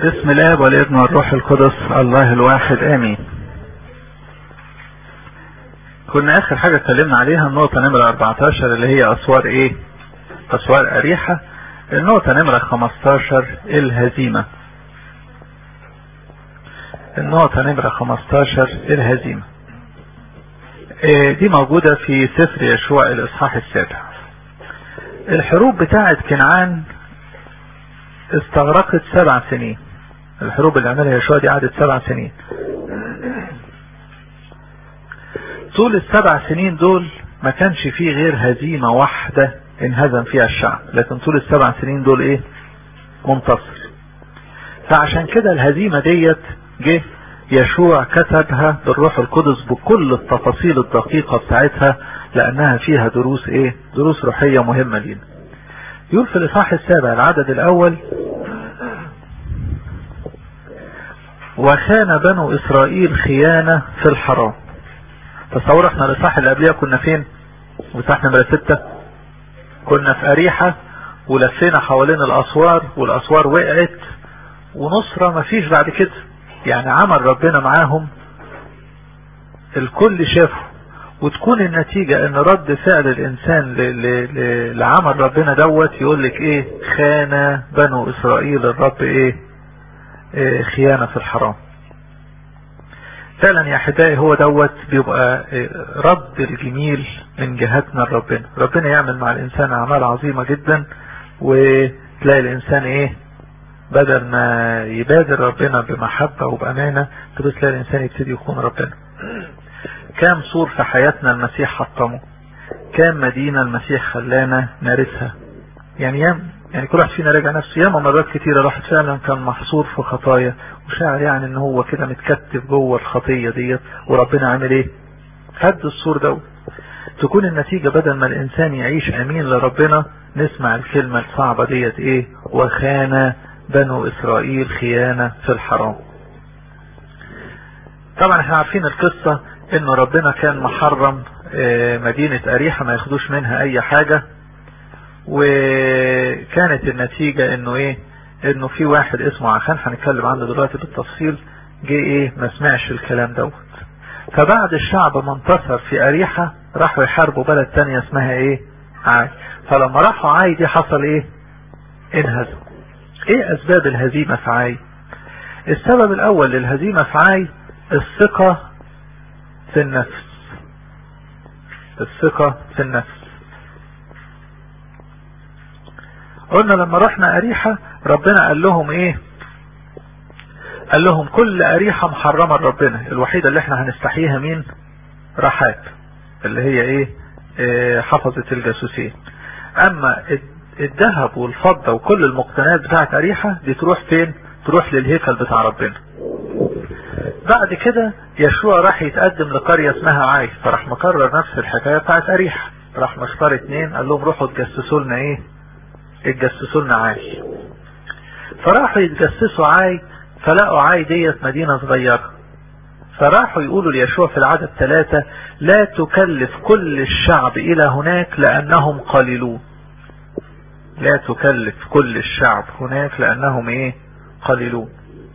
بسم الله والابن والروح القدس الله الواحد امين كنا اخر حاجة اتكلمنا عليها النقطة نمرة 14 اللي هي اسوار ايه اسوار اريحة النقطة نمرة 15 الهزيمة النقطة نمرة 15 الهزيمة إيه دي موجودة في سفر يشوع الاصحاح السابع الحروب بتاعة كنعان استغرقت سبع سنين الحروب اللي عملها يشوع دي قعدت سبع سنين طول السبع سنين دول ما كانش فيه غير هزيمة واحدة انهزم فيها الشعب لكن طول السبع سنين دول ايه منتصر فعشان كده الهزيمة ديت جه يشوع كتبها بالروح القدس بكل التفاصيل الدقيقة بتاعتها لانها فيها دروس ايه دروس روحية مهمة لينا يقول في الاصحاح السابع العدد الاول وخان بنو اسرائيل خيانة في الحرام تصور احنا الاصحاح اللي قبلها كنا فين الاصحاح نمرة ستة كنا في اريحة ولفينا حوالين الاسوار والاسوار وقعت ونصرة مفيش بعد كده يعني عمل ربنا معاهم الكل شافه وتكون النتيجة ان رد فعل الانسان لعمل ربنا دوت يقول لك ايه خان بنو اسرائيل الرب ايه, إيه خيانة في الحرام فعلا يا احبائي هو دوت بيبقى إيه رد الجميل من جهتنا لربنا ربنا يعمل مع الانسان اعمال عظيمة جدا وتلاقي الانسان ايه بدل ما يبادر ربنا بمحبة وبأمانة تبص تلاقي الانسان يبتدي يكون ربنا كام سور في حياتنا المسيح حطمه كام مدينة المسيح خلانا نارسها يعني يام يعني كل واحد فينا راجع نفسه ياما مرات كتيرة الواحد فعلا كان محصور في خطايا وشاعر يعني ان هو كده متكتف جوه الخطية ديت وربنا عامل ايه هد السور ده تكون النتيجة بدل ما الانسان يعيش امين لربنا نسمع الكلمة الصعبة ديت ايه وخان بنو اسرائيل خيانة في الحرام طبعا احنا عارفين القصة ان ربنا كان محرم مدينة اريحة ما ياخدوش منها اي حاجة وكانت النتيجة انه ايه انه في واحد اسمه عخان هنتكلم عنه دلوقتي بالتفصيل جه ايه ما سمعش الكلام دوت فبعد الشعب ما انتصر في اريحة راحوا يحاربوا بلد تانية اسمها ايه عاي فلما راحوا عاي دي حصل ايه انهزم ايه اسباب الهزيمة في عاي السبب الاول للهزيمة في عاي الثقة في النفس الثقة في النفس قلنا لما رحنا أريحة ربنا قال لهم ايه قال لهم كل أريحة محرمة لربنا الوحيدة اللي احنا هنستحيها مين رحاب اللي هي ايه, إيه حفظة الجاسوسين اما الذهب والفضة وكل المقتنيات بتاعت أريحة دي تروح فين تروح للهيكل بتاع ربنا بعد كده يشوع راح يتقدم لقرية اسمها عاي فراح مكرر نفس الحكاية بتاعت أريحة راح مختار اتنين قال لهم روحوا تجسسوا لنا ايه اتجسسوا لنا عاي فراحوا يتجسسوا عاي فلقوا عاي ديت مدينة صغيرة فراحوا يقولوا ليشوع في العدد ثلاثة لا تكلف كل الشعب الى هناك لانهم قليلون لا تكلف كل الشعب هناك لانهم ايه قليلون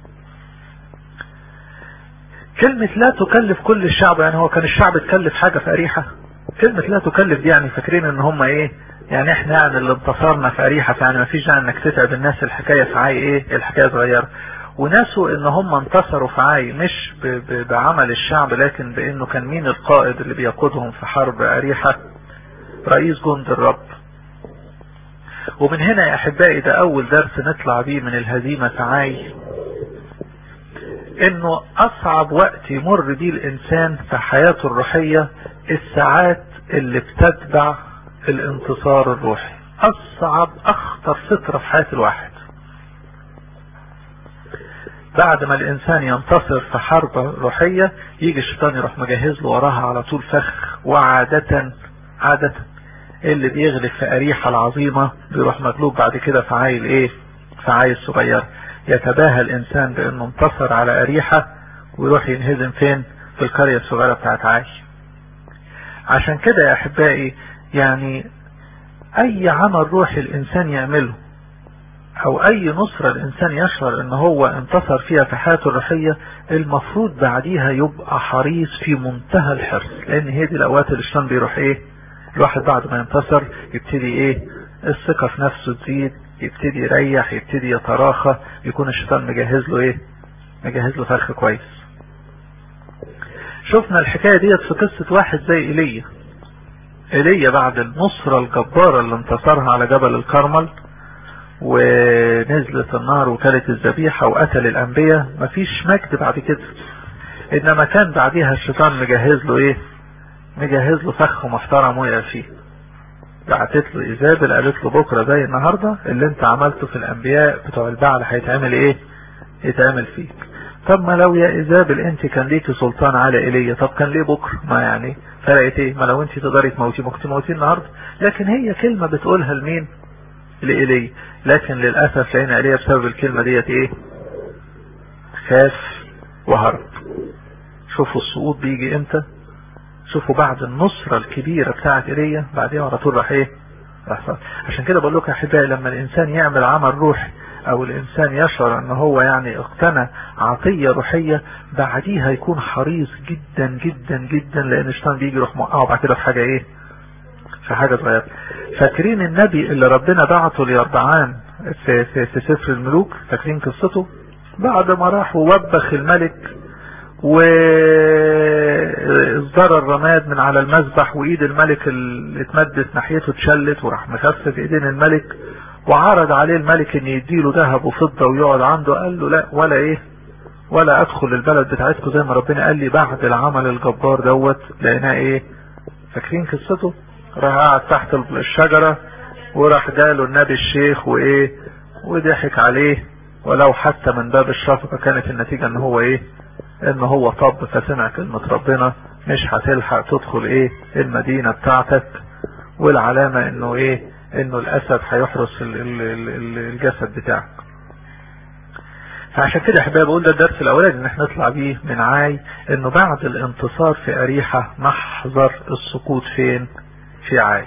كلمة لا تكلف كل الشعب يعني هو كان الشعب تكلف حاجة في أريحة كلمة لا تكلف دي يعني فاكرين ان هم ايه يعني احنا يعني اللي انتصرنا في أريحة يعني ما فيش داعي انك تتعب الناس الحكاية في عاي ايه الحكاية صغيرة وناسوا ان هم انتصروا في عاي مش ب ب بعمل الشعب لكن بانه كان مين القائد اللي بيقودهم في حرب أريحة رئيس جند الرب ومن هنا يا احبائي ده اول درس نطلع بيه من الهزيمة في عاي انه اصعب وقت يمر بيه الانسان في حياته الروحية الساعات اللي بتتبع الانتصار الروحي اصعب اخطر فترة في حياة الواحد بعد ما الانسان ينتصر في حرب روحية يجي الشيطان يروح مجهز له وراها على طول فخ وعادة عادة اللي بيغلب في اريحة العظيمة بيروح مغلوب بعد كده في عايل ايه في عايل صغير يتباهى الانسان بانه انتصر على اريحة ويروح ينهزم فين في القرية الصغيرة بتاعت عايش عشان كده يا احبائي يعني اي عمل روحي الانسان يعمله او اي نصرة الانسان يشعر ان هو انتصر فيها في حياته الروحية المفروض بعديها يبقى حريص في منتهى الحرص لان هي دي الاوقات اللي الشيطان بيروح ايه الواحد بعد ما ينتصر يبتدي ايه الثقة في نفسه تزيد يبتدي يريح يبتدي يتراخى يكون الشيطان مجهز له ايه مجهز له فرخ كويس شفنا الحكاية ديت في قصة واحد زي ايليا ايليا بعد النصرة الجبارة اللي انتصرها على جبل الكرمل ونزلت النار وكلت الذبيحة وقتل الانبياء مفيش مجد بعد كده انما كان بعديها الشيطان مجهز له ايه مجهز له فخ محترم وقع فيه بعتت له ايزابل قالت له بكرة زي النهاردة اللي انت عملته في الانبياء بتوع البعل هيتعمل ايه يتعمل فيك طب ما لو يا ايزابل انت كان ليكي سلطان على ايليا طب كان ليه بكرة ما يعني فرقت ايه ما لو انت تقدري تموتي ممكن تموتي النهاردة لكن هي كلمة بتقولها لمين لإيليا لكن للأسف لقينا إيليا بسبب الكلمة ديت ايه خاف وهرب شوفوا السقوط بيجي امتى شوفوا بعد النصرة الكبيرة بتاعت ايليا بعدين على طول راح ايه راح صار. عشان كده بقول لكم يا احبائي لما الانسان يعمل عمل روحي او الانسان يشعر ان هو يعني اقتنى عطية روحية بعديها يكون حريص جدا جدا جدا لان الشيطان بيجي يروح موقعه بعد كده في حاجة ايه في حاجة صغيرة فاكرين النبي اللي ربنا بعته ليربعان في, في, في سفر الملوك فاكرين قصته بعد ما راح ووبخ الملك واصدر الرماد من على المذبح وايد الملك اللي اتمدت ناحيته اتشلت وراح مخفف ايدين الملك وعرض عليه الملك ان يديله ذهب وفضة ويقعد عنده قال له لا ولا ايه ولا ادخل البلد بتاعتكم زي ما ربنا قال لي بعد العمل الجبار دوت لقيناه ايه فاكرين قصته راح قعد تحت الشجرة وراح جاله النبي الشيخ وايه وضحك عليه ولو حتى من باب الشفقة كانت النتيجة ان هو ايه ان هو طب فسمع كلمة ربنا مش هتلحق تدخل ايه المدينة بتاعتك والعلامة انه ايه انه الاسد هيحرس الجسد بتاعك فعشان كده احباب بقول ده الدرس الاولاني ان احنا نطلع بيه من عاي انه بعد الانتصار في اريحة محظر السقوط فين في عاي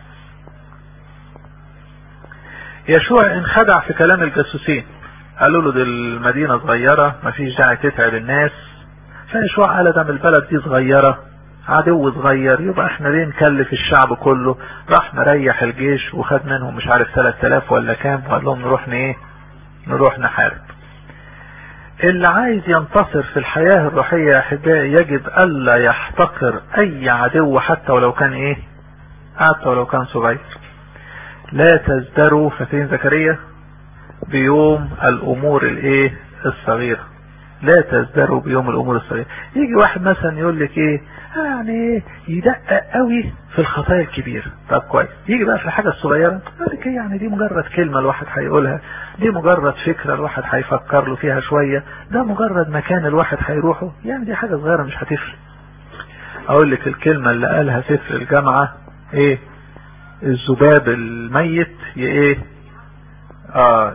يشوع انخدع في كلام الجاسوسين قالوا له دي المدينة صغيرة مفيش داعي تتعب الناس فيشوع قال ده من البلد دي صغيرة عدو صغير يبقى احنا ليه نكلف الشعب كله راح مريح الجيش وخد منهم مش عارف 3000 ولا كام وقال لهم نروح ايه نروح نحارب اللي عايز ينتصر في الحياة الروحية يا احبائي يجب الا يحتقر اي عدو حتى ولو كان ايه حتى ولو كان صغير لا تزدروا فاكرين زكريا بيوم الامور الايه الصغيرة لا تزدروا بيوم الامور الصغيرة يجي واحد مثلا يقول لك ايه يعني يدقق قوي في الخطايا الكبيرة طب كويس يجي بقى في الحاجة الصغيرة يقول لك ايه يعني دي مجرد كلمة الواحد هيقولها دي مجرد فكرة الواحد هيفكر له فيها شوية ده مجرد مكان الواحد هيروحه يعني دي حاجة صغيرة مش هتفرق اقول لك الكلمة اللي قالها سفر الجامعة ايه الذباب الميت ايه اه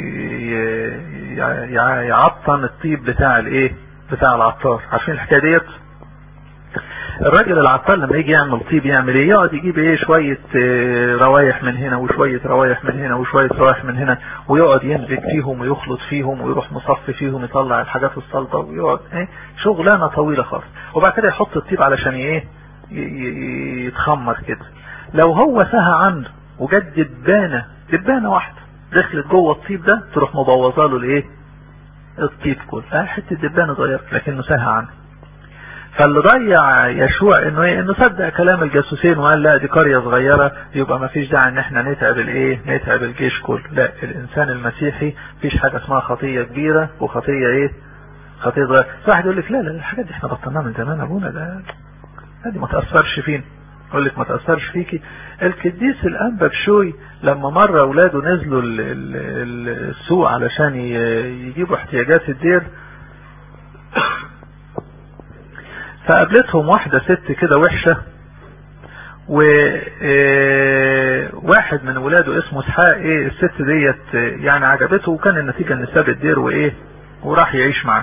يعطن الطيب بتاع الايه بتاع العطار عارفين الحكايه ديت الراجل العطار لما يجي يعمل طيب يعمل ايه يقعد يجيب ايه شوية اه روايح من هنا وشوية روايح من هنا وشوية روايح من هنا ويقعد يمزج فيهم ويخلط فيهم ويروح مصفي فيهم يطلع الحاجات الصلبة ويقعد ايه شغلانة طويلة خالص وبعد كده يحط الطيب علشان ايه يتخمر كده لو هو سهى عنده وجد دبانة دبانة واحدة دخلت جوه الطيب ده تروح مبوظه له الايه الطيب كله اه حته دبانه صغيره لكنه سهى عنه فاللي ضيع يشوع انه ايه انه صدق كلام الجاسوسين وقال لا دي قريه صغيره يبقى ما فيش داعي ان احنا نتعب الايه نتعب الجيش كله لا الانسان المسيحي فيش حاجه اسمها خطيه كبيره وخطيه ايه خطيه صغيره واحد يقول لك لا لا الحاجات دي احنا بطلناها من زمان ابونا ده دي ما تاثرش فينا يقول لك ما تأثرش فيكي القديس الأنبا بشوي لما مرة أولاده نزلوا ال ال السوق علشان يجيبوا احتياجات الدير فقابلتهم واحدة ست كده وحشة وواحد من ولاده اسمه اسحاق ايه الست ديت يعني عجبته وكان النتيجة ان ساب الدير وايه وراح يعيش معاه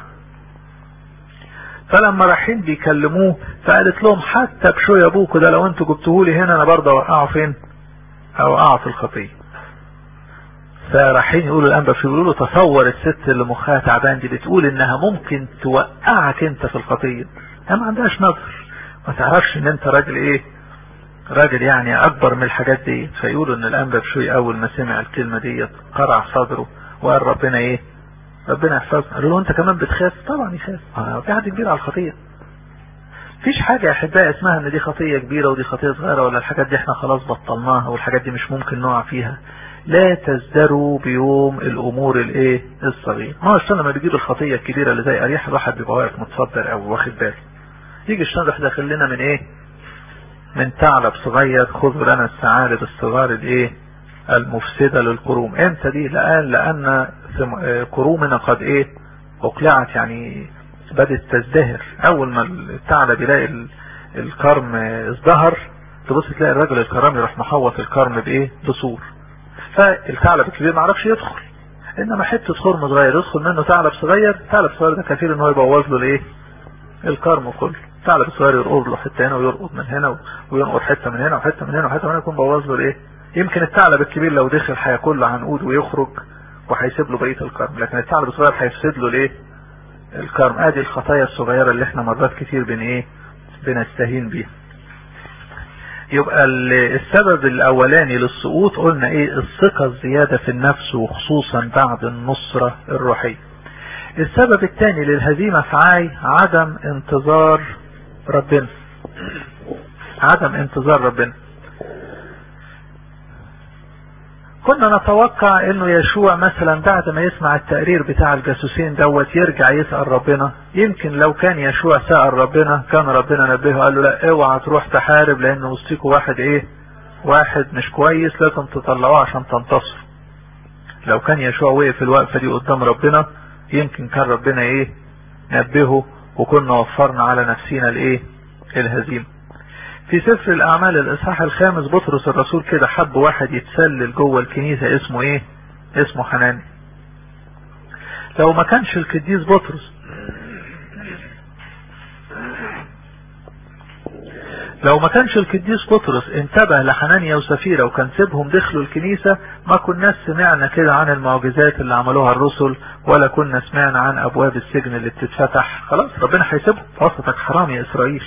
فلما رايحين بيكلموه فقالت لهم حتى بشوي ابوكوا ده لو انتوا جبتوه لي هنا انا برضه اوقعه فين اوقعه في الخطيه فرايحين يقولوا الانبا في بيقولوا تصور الست اللي مخها تعبان دي بتقول انها ممكن توقعك انت في الخطيه هي ما عندهاش نظر ما تعرفش ان انت راجل ايه راجل يعني اكبر من الحاجات دي فيقولوا ان الانبا بشوي اول ما سمع الكلمه دي قرع صدره وقال ربنا ايه ربنا يحفظنا قالوا له انت كمان بتخاف طبعا يخاف آه في حد كبير على الخطيه مفيش حاجة يا احبائي اسمها ان دي خطية كبيرة ودي خطية صغيرة ولا الحاجات دي احنا خلاص بطلناها والحاجات دي مش ممكن نقع فيها لا تزدروا بيوم الامور الايه الصغير ما هو الشيطان لما بيجيب الخطية الكبيرة اللي زي اريح الواحد بيبقى واقف متصدر او واخد باله يجي الشيطان يروح داخل لنا من ايه من ثعلب صغير خذوا لنا الثعالب الصغار الايه المفسدة للكروم امتى دي لان لان كرومنا قد ايه اقلعت يعني بدت تزدهر اول ما الثعلب يلاقي الكرم ازدهر تبص تلاقي الراجل الكرام يروح محوط الكرم بايه بصور فالثعلب الكبير ما عرفش يدخل انما حته خرم صغير يدخل منه ثعلب صغير ثعلب صغير ده كثير ان هو يبوظ له الايه الكرم كله الثعلب الصغير يرقر له حته هنا ويرقد من هنا وينقر حته من هنا وحته من هنا وحته من هنا يكون بوظ له الايه يمكن الثعلب الكبير لو دخل هياكل له عنقود ويخرج وهيسيب له بقيه الكرم لكن الثعلب الصغير هيفسد له الايه الكرم ادي الخطايا الصغيره اللي احنا مرات كتير بن ايه بنستهين بيها يبقى السبب الاولاني للسقوط قلنا ايه الثقة الزيادة في النفس وخصوصا بعد النصرة الروحية السبب الثاني للهزيمة في عاي عدم انتظار ربنا عدم انتظار ربنا كنا نتوقع انه يشوع مثلا بعد ما يسمع التقرير بتاع الجاسوسين دوت يرجع يسأل ربنا يمكن لو كان يشوع سأل ربنا كان ربنا نبهه قال له لا اوعى تروح تحارب لان وسطيكوا واحد ايه واحد مش كويس لازم تطلعوه عشان تنتصر لو كان يشوع وقف الوقفة دي قدام ربنا يمكن كان ربنا ايه نبهه وكنا وفرنا على نفسينا الايه الهزيمه في سفر الاعمال الاصحاح الخامس بطرس الرسول كده حب واحد يتسلل جوه الكنيسة اسمه ايه اسمه حناني لو ما كانش القديس بطرس لو ما كانش القديس بطرس انتبه لحنانيا وسفيرة وكان سيبهم دخلوا الكنيسة ما كناش سمعنا كده عن المعجزات اللي عملوها الرسل ولا كنا سمعنا عن ابواب السجن اللي بتتفتح خلاص ربنا هيسيبهم وسطك حرام يا اسرائيل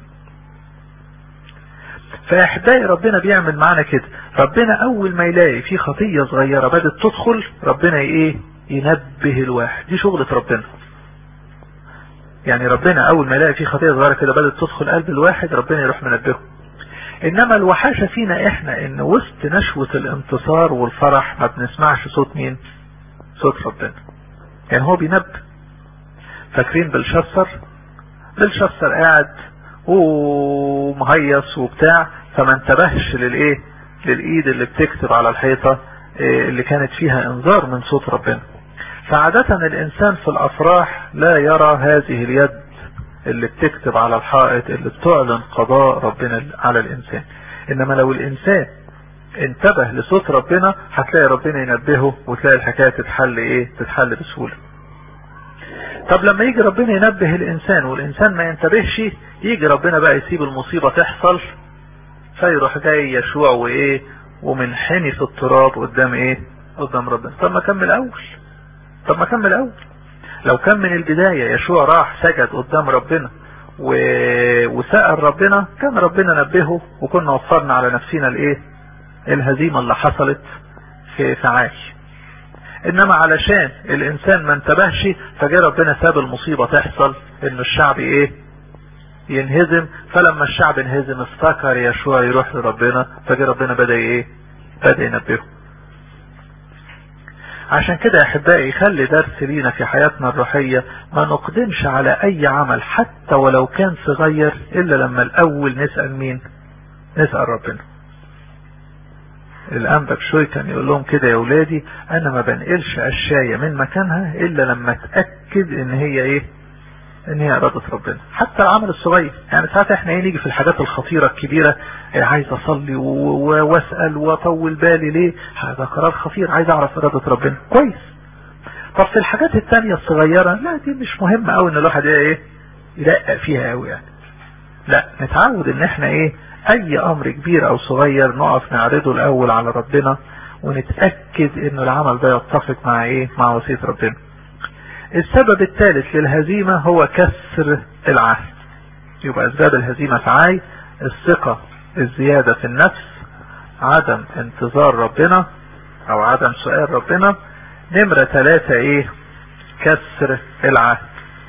فاحبائي ربنا بيعمل معانا كده ربنا اول ما يلاقي في خطية صغيرة بدت تدخل ربنا ايه ينبه الواحد دي شغلة ربنا يعني ربنا اول ما يلاقي في خطية صغيرة كده بدت تدخل قلب الواحد ربنا يروح منبهه انما الوحاشة فينا احنا ان وسط نشوة الانتصار والفرح ما بنسمعش صوت مين صوت ربنا يعني هو بينبه فاكرين بالشصر بالشصر قاعد ومهيص وبتاع فما انتبهش للايه للايد اللي بتكتب على الحيطة اللي كانت فيها انذار من صوت ربنا فعادة الانسان في الافراح لا يرى هذه اليد اللي بتكتب على الحائط اللي بتعلن قضاء ربنا على الانسان انما لو الانسان انتبه لصوت ربنا هتلاقي ربنا ينبهه وتلاقي الحكاية تتحل ايه تتحل بسهولة طب لما يجي ربنا ينبه الانسان والانسان ما ينتبهش يجي ربنا بقى يسيب المصيبة تحصل فيروح جاي يشوع وايه ومنحني في التراب قدام ايه قدام ربنا طب ما كمل اول طب ما كمل اول لو كان من البداية يشوع راح سجد قدام ربنا و... وسأل ربنا كان ربنا نبهه وكنا وفرنا على نفسنا الايه الهزيمة اللي حصلت في فعاش انما علشان الانسان ما انتبهش فجاء ربنا ساب المصيبة تحصل ان الشعب ايه ينهزم فلما الشعب انهزم افتكر يشوع يروح لربنا فجاء ربنا بدأ ايه بدأ ينبهه عشان كده يا احبائي خلي درس لينا في حياتنا الروحية ما نقدمش على اي عمل حتى ولو كان صغير الا لما الاول نسأل مين نسأل ربنا الانبا بشوي كان يقول لهم كده يا ولادي انا ما بنقلش اشياء من مكانها الا لما اتأكد ان هي ايه ان هي ارادة ربنا حتى العمل الصغير يعني ساعات احنا ايه نيجي في الحاجات الخطيرة الكبيرة إيه عايز اصلي واسأل واطول بالي ليه هذا قرار خطير عايز اعرف ارادة ربنا كويس طب في الحاجات التانية الصغيرة لا دي مش مهمة قوي ان الواحد ايه يدقق فيها قوي يعني لا نتعود ان احنا ايه اي امر كبير او صغير نقف نعرضه الاول على ربنا ونتأكد انه العمل ده يتفق مع ايه مع وصية ربنا السبب الثالث للهزيمة هو كسر العهد يبقى اسباب الهزيمة سعاي الثقة الزيادة في النفس عدم انتظار ربنا او عدم سؤال ربنا نمرة ثلاثة ايه كسر العهد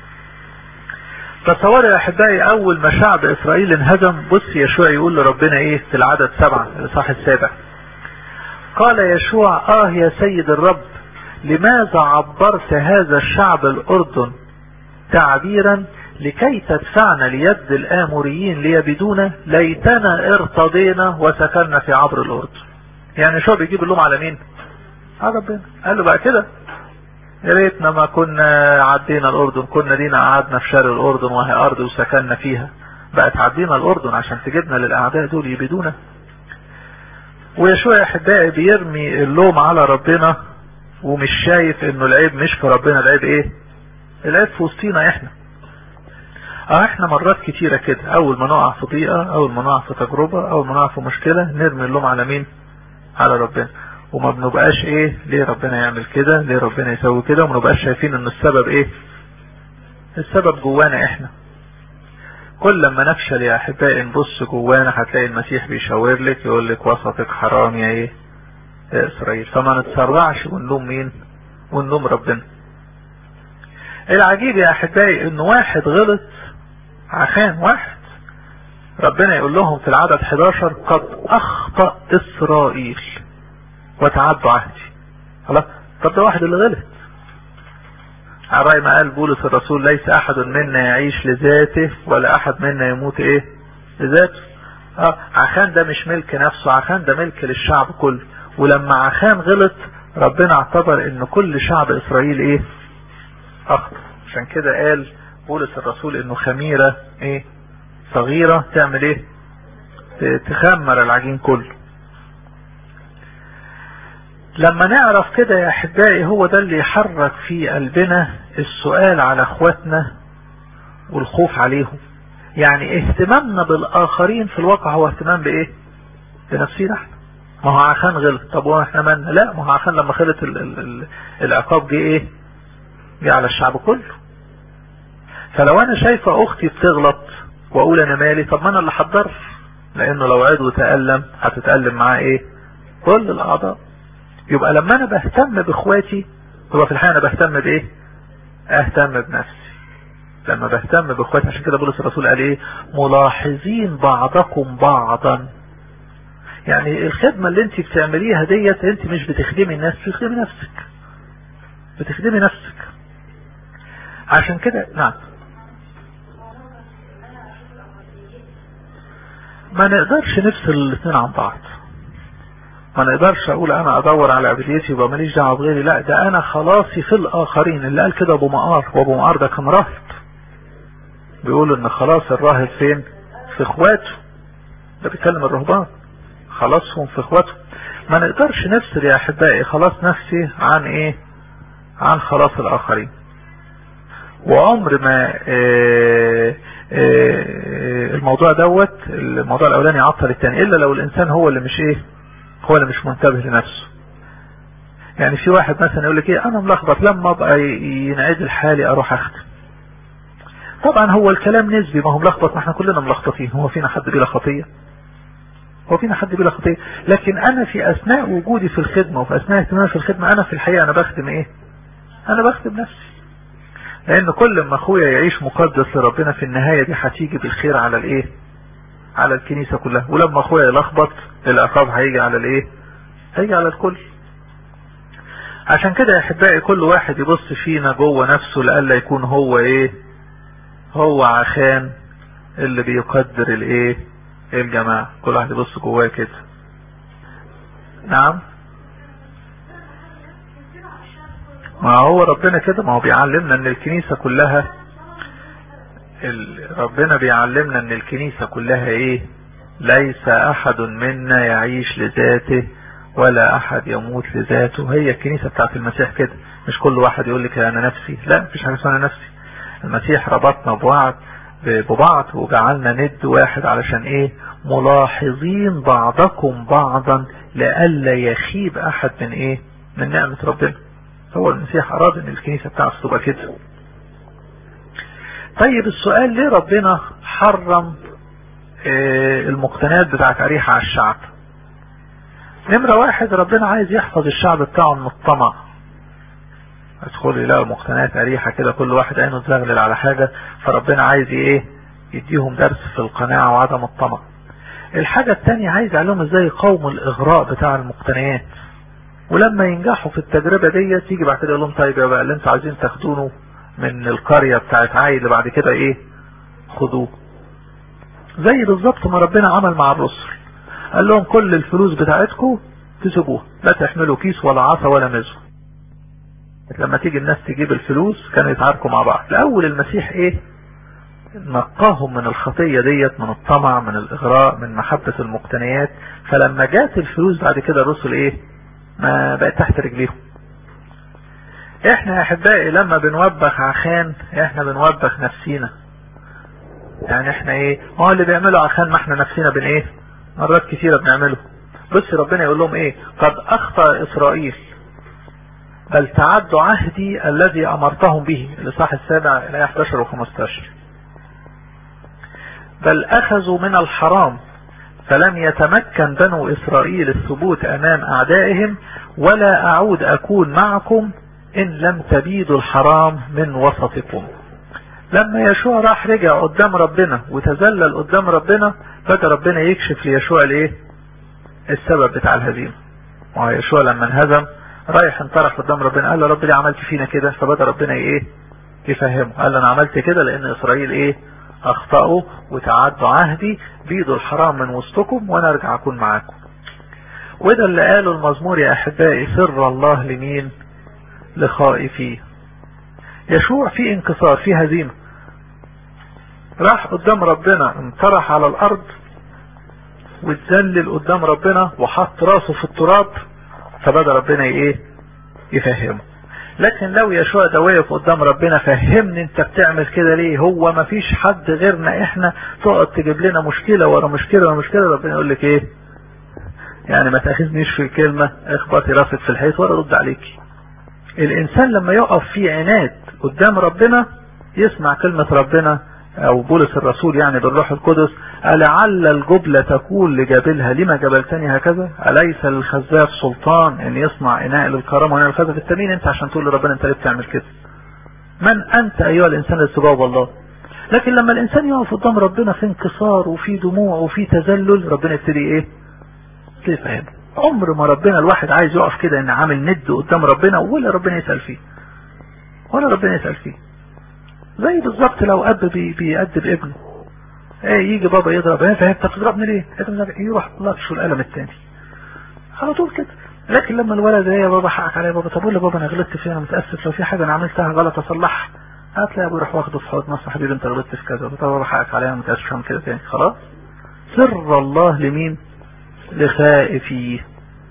تصوروا يا احبائي اول ما شعب اسرائيل انهزم بص يشوع يقول لربنا ايه في العدد سبعة الاصحاح السابع قال يشوع اه يا سيد الرب لماذا عبرت هذا الشعب الاردن تعبيرا لكي تدفعنا ليد الاموريين ليبدونا ليتنا ارتضينا وسكننا في عبر الاردن يعني شو بيجيب اللوم على مين على ربنا قال له بقى كده يا ريتنا ما كنا عدينا الاردن كنا دينا قعدنا في شارع الاردن وهي ارض وسكننا فيها بقت عدينا الاردن عشان تجيبنا للاعداء دول يبيدونا ويشوع يا احبائي بيرمي اللوم على ربنا ومش شايف انه العيب مش في ربنا العيب ايه العيب في وسطينا احنا اه احنا مرات كتيرة كده اول ما نقع في ضيقة اول ما نقع في تجربة اول ما نقع في مشكلة نرمي اللوم على مين على ربنا وما بنبقاش ايه ليه ربنا يعمل كده ليه ربنا يسوي كده وما بنبقاش شايفين ان السبب ايه السبب جوانا احنا كل لما نفشل يا احبائي نبص جوانا هتلاقي المسيح بيشاور لك يقول لك وسطك حرام يا ايه يا اسرائيل فما نتسرعش ونلوم مين ونلوم ربنا العجيب يا احبائي ان واحد غلط عشان واحد ربنا يقول لهم في العدد 11 قد اخطأ اسرائيل وتعدوا عهدي خلاص طب ده واحد اللي غلط على رأي ما قال بولس الرسول ليس احد منا يعيش لذاته ولا احد منا يموت ايه لذاته اه عشان ده مش ملك نفسه عشان ده ملك للشعب كله ولما عشان غلط ربنا اعتبر ان كل شعب اسرائيل ايه اخطأ عشان كده قال بولس الرسول انه خميرة ايه صغيرة تعمل ايه تخمر العجين كله لما نعرف كده يا احبائي هو ده اللي يحرك في قلبنا السؤال على اخواتنا والخوف عليهم يعني اهتمامنا بالاخرين في الواقع هو اهتمام بايه بنفسينا احنا ما هو عشان غلط طب هو احنا مالنا لا ما هو عشان لما غلط ال ال ال العقاب جه ايه جه على الشعب كله فلو انا شايفة اختي بتغلط واقول انا مالي طب ما انا اللي حضر لانه لو عضو تألم هتتألم معاه ايه كل الاعضاء يبقى لما انا بهتم باخواتي هو في الحقيقة انا بهتم بايه اهتم بنفسي لما بهتم باخواتي عشان كده بولس الرسول قال ايه ملاحظين بعضكم بعضا يعني الخدمة اللي انت بتعمليها ديت انت مش بتخدمي الناس بتخدمي نفسك بتخدمي نفسك عشان كده نعم ما نقدرش نفصل الاثنين عن بعض ما نقدرش اقول انا ادور على ابديتي يبقى ماليش دعوه بغيري لا ده انا خلاصي في الاخرين اللي قال كده ابو مقار وابو مقار ده كان راهب بيقول ان خلاص الراهب فين في اخواته ده بيتكلم الرهبان خلاصهم في اخواته ما نقدرش نفصل يا احبائي خلاص نفسي عن ايه عن خلاص الاخرين وعمر ما آآ آآ الموضوع دوت الموضوع الاولاني يعطل الثاني الا لو الانسان هو اللي مش ايه هو اللي مش منتبه لنفسه يعني في واحد مثلا يقول لك ايه انا ملخبط لما ابقى ينعدل حالي اروح اختم طبعا هو الكلام نسبي ما هو ملخبط ما احنا كلنا ملخبطين هو فينا حد بلا خطيه هو فينا حد بلا خطيه لكن انا في اثناء وجودي في الخدمه وفي اثناء اهتمامي في الخدمه انا في الحقيقه انا بخدم ايه انا بخدم نفسي لان كل ما اخويا يعيش مقدس لربنا في النهاية دي هتيجي بالخير على الايه على الكنيسة كلها ولما اخويا يلخبط العقاب هيجي على الايه هيجي على الكل عشان كده يا احبائي كل واحد يبص فينا جوه نفسه لألا يكون هو ايه هو عشان اللي بيقدر الايه الجماعة كل واحد يبص جواه كده نعم ما هو ربنا كده ما هو بيعلمنا ان الكنيسة كلها ربنا بيعلمنا ان الكنيسة كلها ايه ليس احد منا يعيش لذاته ولا احد يموت لذاته هي الكنيسة بتاعت المسيح كده مش كل واحد يقول لك انا نفسي لا مفيش حاجة اسمها نفسي المسيح ربطنا ببعض ببعض وجعلنا ند واحد علشان ايه ملاحظين بعضكم بعضا لئلا يخيب احد من ايه من نعمة ربنا هو المسيح اراد ان الكنيسة بتاعته تبقى كده طيب السؤال ليه ربنا حرم المقتنيات بتاعت اريحة على الشعب نمرة واحد ربنا عايز يحفظ الشعب بتاعه من الطمع ادخل يلاقوا مقتنيات اريحة كده كل واحد عينه تزغلل على حاجة فربنا عايز ايه يديهم درس في القناعة وعدم الطمع الحاجة التانية عايز عليهم ازاي يقاوموا الاغراء بتاع المقتنيات ولما ينجحوا في التجربة دي تيجي بعد كده يقول لهم طيب يا بقى اللي انتوا عايزين تاخدونه من القرية بتاعت عاي اللي بعد كده ايه خدوه زي بالظبط ما ربنا عمل مع الرسل قال لهم كل الفلوس بتاعتكم تسيبوها لا تحملوا كيس ولا عصا ولا مزو لما تيجي الناس تجيب الفلوس كانوا يتعاركوا مع بعض الاول المسيح ايه نقاهم من الخطية ديت من الطمع من الاغراء من محبة المقتنيات فلما جات الفلوس بعد كده الرسل ايه ما بقت تحت رجليهم احنا يا احبائي لما بنوبخ عخان احنا بنوبخ نفسينا يعني احنا ايه ما هو اللي بيعمله عخان ما احنا نفسينا بن ايه مرات كثيرة بنعمله بس ربنا يقول لهم ايه قد اخطأ اسرائيل بل تعدوا عهدي الذي امرتهم به الاصحاح السابع الى 11 و15 بل اخذوا من الحرام فلم يتمكن بنو اسرائيل الثبوت امام اعدائهم ولا اعود اكون معكم ان لم تبيدوا الحرام من وسطكم لما يشوع راح رجع قدام ربنا وتذلل قدام ربنا بدا ربنا يكشف ليشوع الايه السبب بتاع الهزيمه ويشوع لما انهزم رايح انطرح قدام ربنا قال له رب ليه عملت فينا كده فبدا ربنا ايه يفهمه قال له انا عملت كده لان اسرائيل ايه اخطأوا وتعدوا عهدي بيدوا الحرام من وسطكم وانا ارجع اكون معاكم وده اللي قاله المزمور يا احبائي سر الله لمين لخائفيه يشوع في انكسار في هزيمة راح قدام ربنا انطرح على الارض واتذلل قدام ربنا وحط راسه في التراب فبدا ربنا ايه يفهمه لكن لو يشوع ده واقف قدام ربنا فهمني انت بتعمل كده ليه هو ما فيش حد غيرنا احنا تقعد تجيب لنا مشكلة ورا مشكلة ورا مشكلة ربنا يقول لك ايه يعني ما تاخذنيش في الكلمة اخبطي راسك في الحيط ولا رد عليكي الانسان لما يقف في عناد قدام ربنا يسمع كلمة ربنا او بولس الرسول يعني بالروح القدس ألعل الجبلة تقول لجابلها لما جبلتني هكذا أليس للخزاف سلطان ان يصنع اناء للكرامة واناء للخزف التمين انت عشان تقول لربنا انت ليه بتعمل كده من انت ايها الانسان لتجاوب الله لكن لما الانسان يقف قدام ربنا في انكسار وفي دموع وفي تذلل ربنا يبتدي ايه كيف فاهم عمر ما ربنا الواحد عايز يقف كده ان عامل ند قدام ربنا ولا ربنا يسأل فيه ولا ربنا يسأل فيه زي بالظبط لو اب بي بيأدب ابنه ايه يجي بابا يضرب ايه فاهم انت بتضربني ليه يروح لطشه القلم الثاني على طول كده لكن لما الولد ايه يا بابا حقك عليا بابا طب قول لي بابا انا غلطت فين انا متاسف لو في حاجه انا عملتها غلط اصلحها هتلاقي ابوي يروح واخده في حضن نص حبيبي انت غلطت في كذا طب بابا حقك عليا انا متاسف من كده تاني خلاص سر الله لمين لخائفيه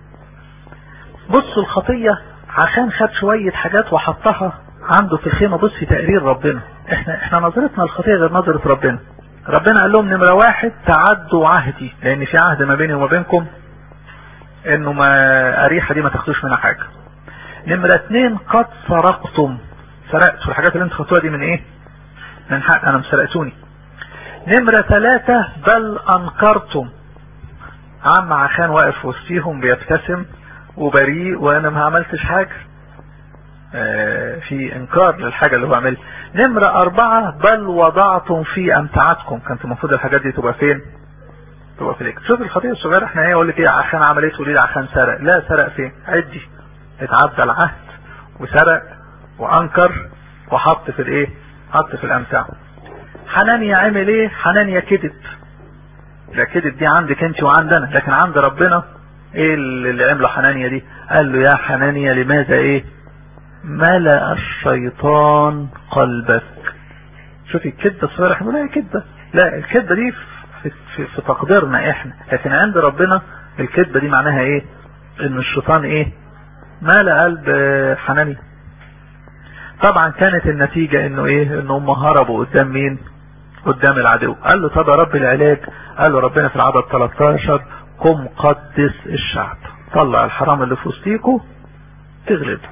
بصوا الخطيه عشان خد شويه حاجات وحطها عنده في الخيمه بص في تقرير ربنا احنا احنا نظرتنا الخطيه غير نظره ربنا ربنا قال لهم نمرة واحد تعدوا عهدي لان في عهد ما بيني وما بينكم انه ما اريحة دي ما تاخدوش منها حاجة نمرة اتنين قد سرقتم سرقتوا الحاجات اللي انتوا خدتوها دي من ايه من حق انا مسرقتوني نمرة ثلاثة بل انكرتم عم عشان واقف وسطيهم بيبتسم وبريء وانا ما عملتش حاجة في انكار للحاجة اللي هو عملها نمرة اربعة بل وضعتم في امتعتكم كانت المفروض الحاجات دي تبقى فين تبقى في ليك شوف الخطيئة الصغيرة احنا ايه اقول لك ايه عشان عملته ليه عشان سرق لا سرق فين عدي اتعدى العهد وسرق وانكر وحط في الايه حط في الامتعة حنانيا عمل ايه حنانيا كذب لا كذب دي عندك انت وعندنا لكن عند ربنا ايه اللي عمله حنانيا دي قال له يا حنانيا لماذا ايه ملأ الشيطان قلبك شوفي الكذبة الصغيرة احنا لا كذبة لا الكذبة دي في, في, في تقديرنا احنا لكن عند ربنا الكذبة دي معناها ايه ان الشيطان ايه ملأ قلب حنانيا طبعا كانت النتيجة انه ايه ان هم هربوا قدام مين قدام العدو قال له طب يا رب العلاج قال له ربنا في العدد 13 قم قدس الشعب طلع الحرام اللي في وسطيكوا تغلبه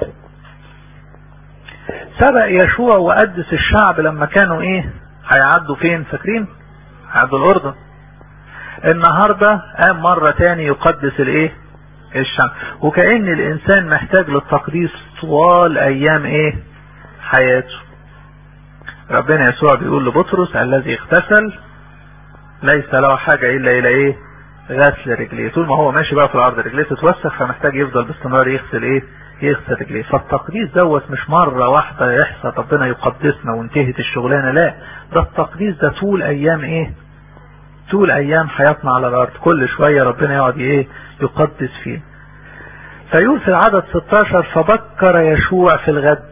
سبق يشوع وقدس الشعب لما كانوا ايه هيعدوا فين فاكرين هيعدوا الاردن النهاردة قام مرة تاني يقدس الايه الشعب وكأن الانسان محتاج للتقديس طوال ايام ايه حياته ربنا يسوع بيقول لبطرس الذي اغتسل ليس له حاجة الا الى ايه غسل رجليه طول ما هو ماشي بقى في الارض رجليه تتوسخ فمحتاج يفضل باستمرار يغسل ايه يغسل رجليه فالتقديس دوت مش مرة واحدة يحصل ربنا يقدسنا وانتهت الشغلانة لا ده التقديس ده طول ايام ايه طول ايام حياتنا على الارض كل شوية ربنا يقعد ايه يقدس فيه فيقول في العدد 16 فبكر يشوع في الغد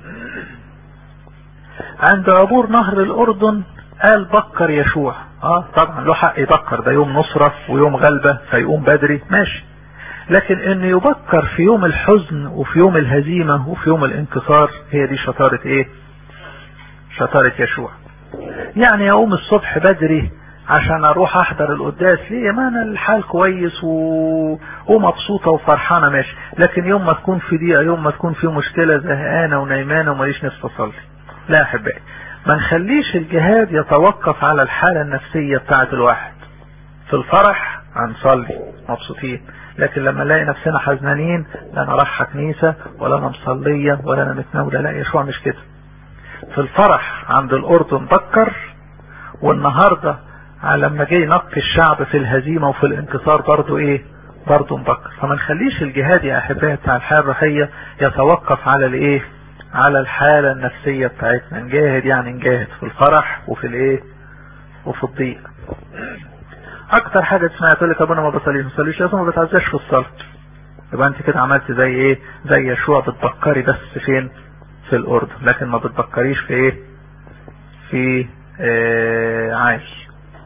عند عبور نهر الاردن قال بكر يشوع اه طبعا له حق يبكر ده يوم نصرة ويوم غلبة فيقوم بدري ماشي لكن ان يبكر في يوم الحزن وفي يوم الهزيمة وفي يوم الانتصار هي دي شطارة ايه شطارة يشوع يعني يقوم الصبح بدري عشان اروح احضر القداس ليه ما انا الحال كويس و... ومبسوطة وفرحانة ماشي لكن يوم ما تكون في دقيقة يوم ما تكون في مشكلة زهقانة ونايمانة وماليش نفس اصلي لا احبائي ما نخليش الجهاد يتوقف على الحالة النفسية بتاعت الواحد في الفرح هنصلي مبسوطين لكن لما نلاقي نفسنا حزنانين لا انا رايحه كنيسة ولا انا مصلية ولا انا متناولة لا يشوع مش كده في الفرح عند الاردن بكر والنهاردة لما جه ينقي الشعب في الهزيمة وفي الانتصار برضه ايه برضه مبكر فما نخليش الجهاد يا احبائي بتاع الحياة الروحية يتوقف على الايه على الحالة النفسية بتاعتنا نجاهد يعني نجاهد في الفرح وفي الايه وفي الضيق اكتر حاجة تسمعها تقول لك ابونا ما بصليش ما بصليش اصلا ما بتعزاش في الصلاة يبقى انت كده عملت زي ايه زي يشوع بتبكري بس فين في الاردن لكن ما بتبكريش في ايه في آه عايش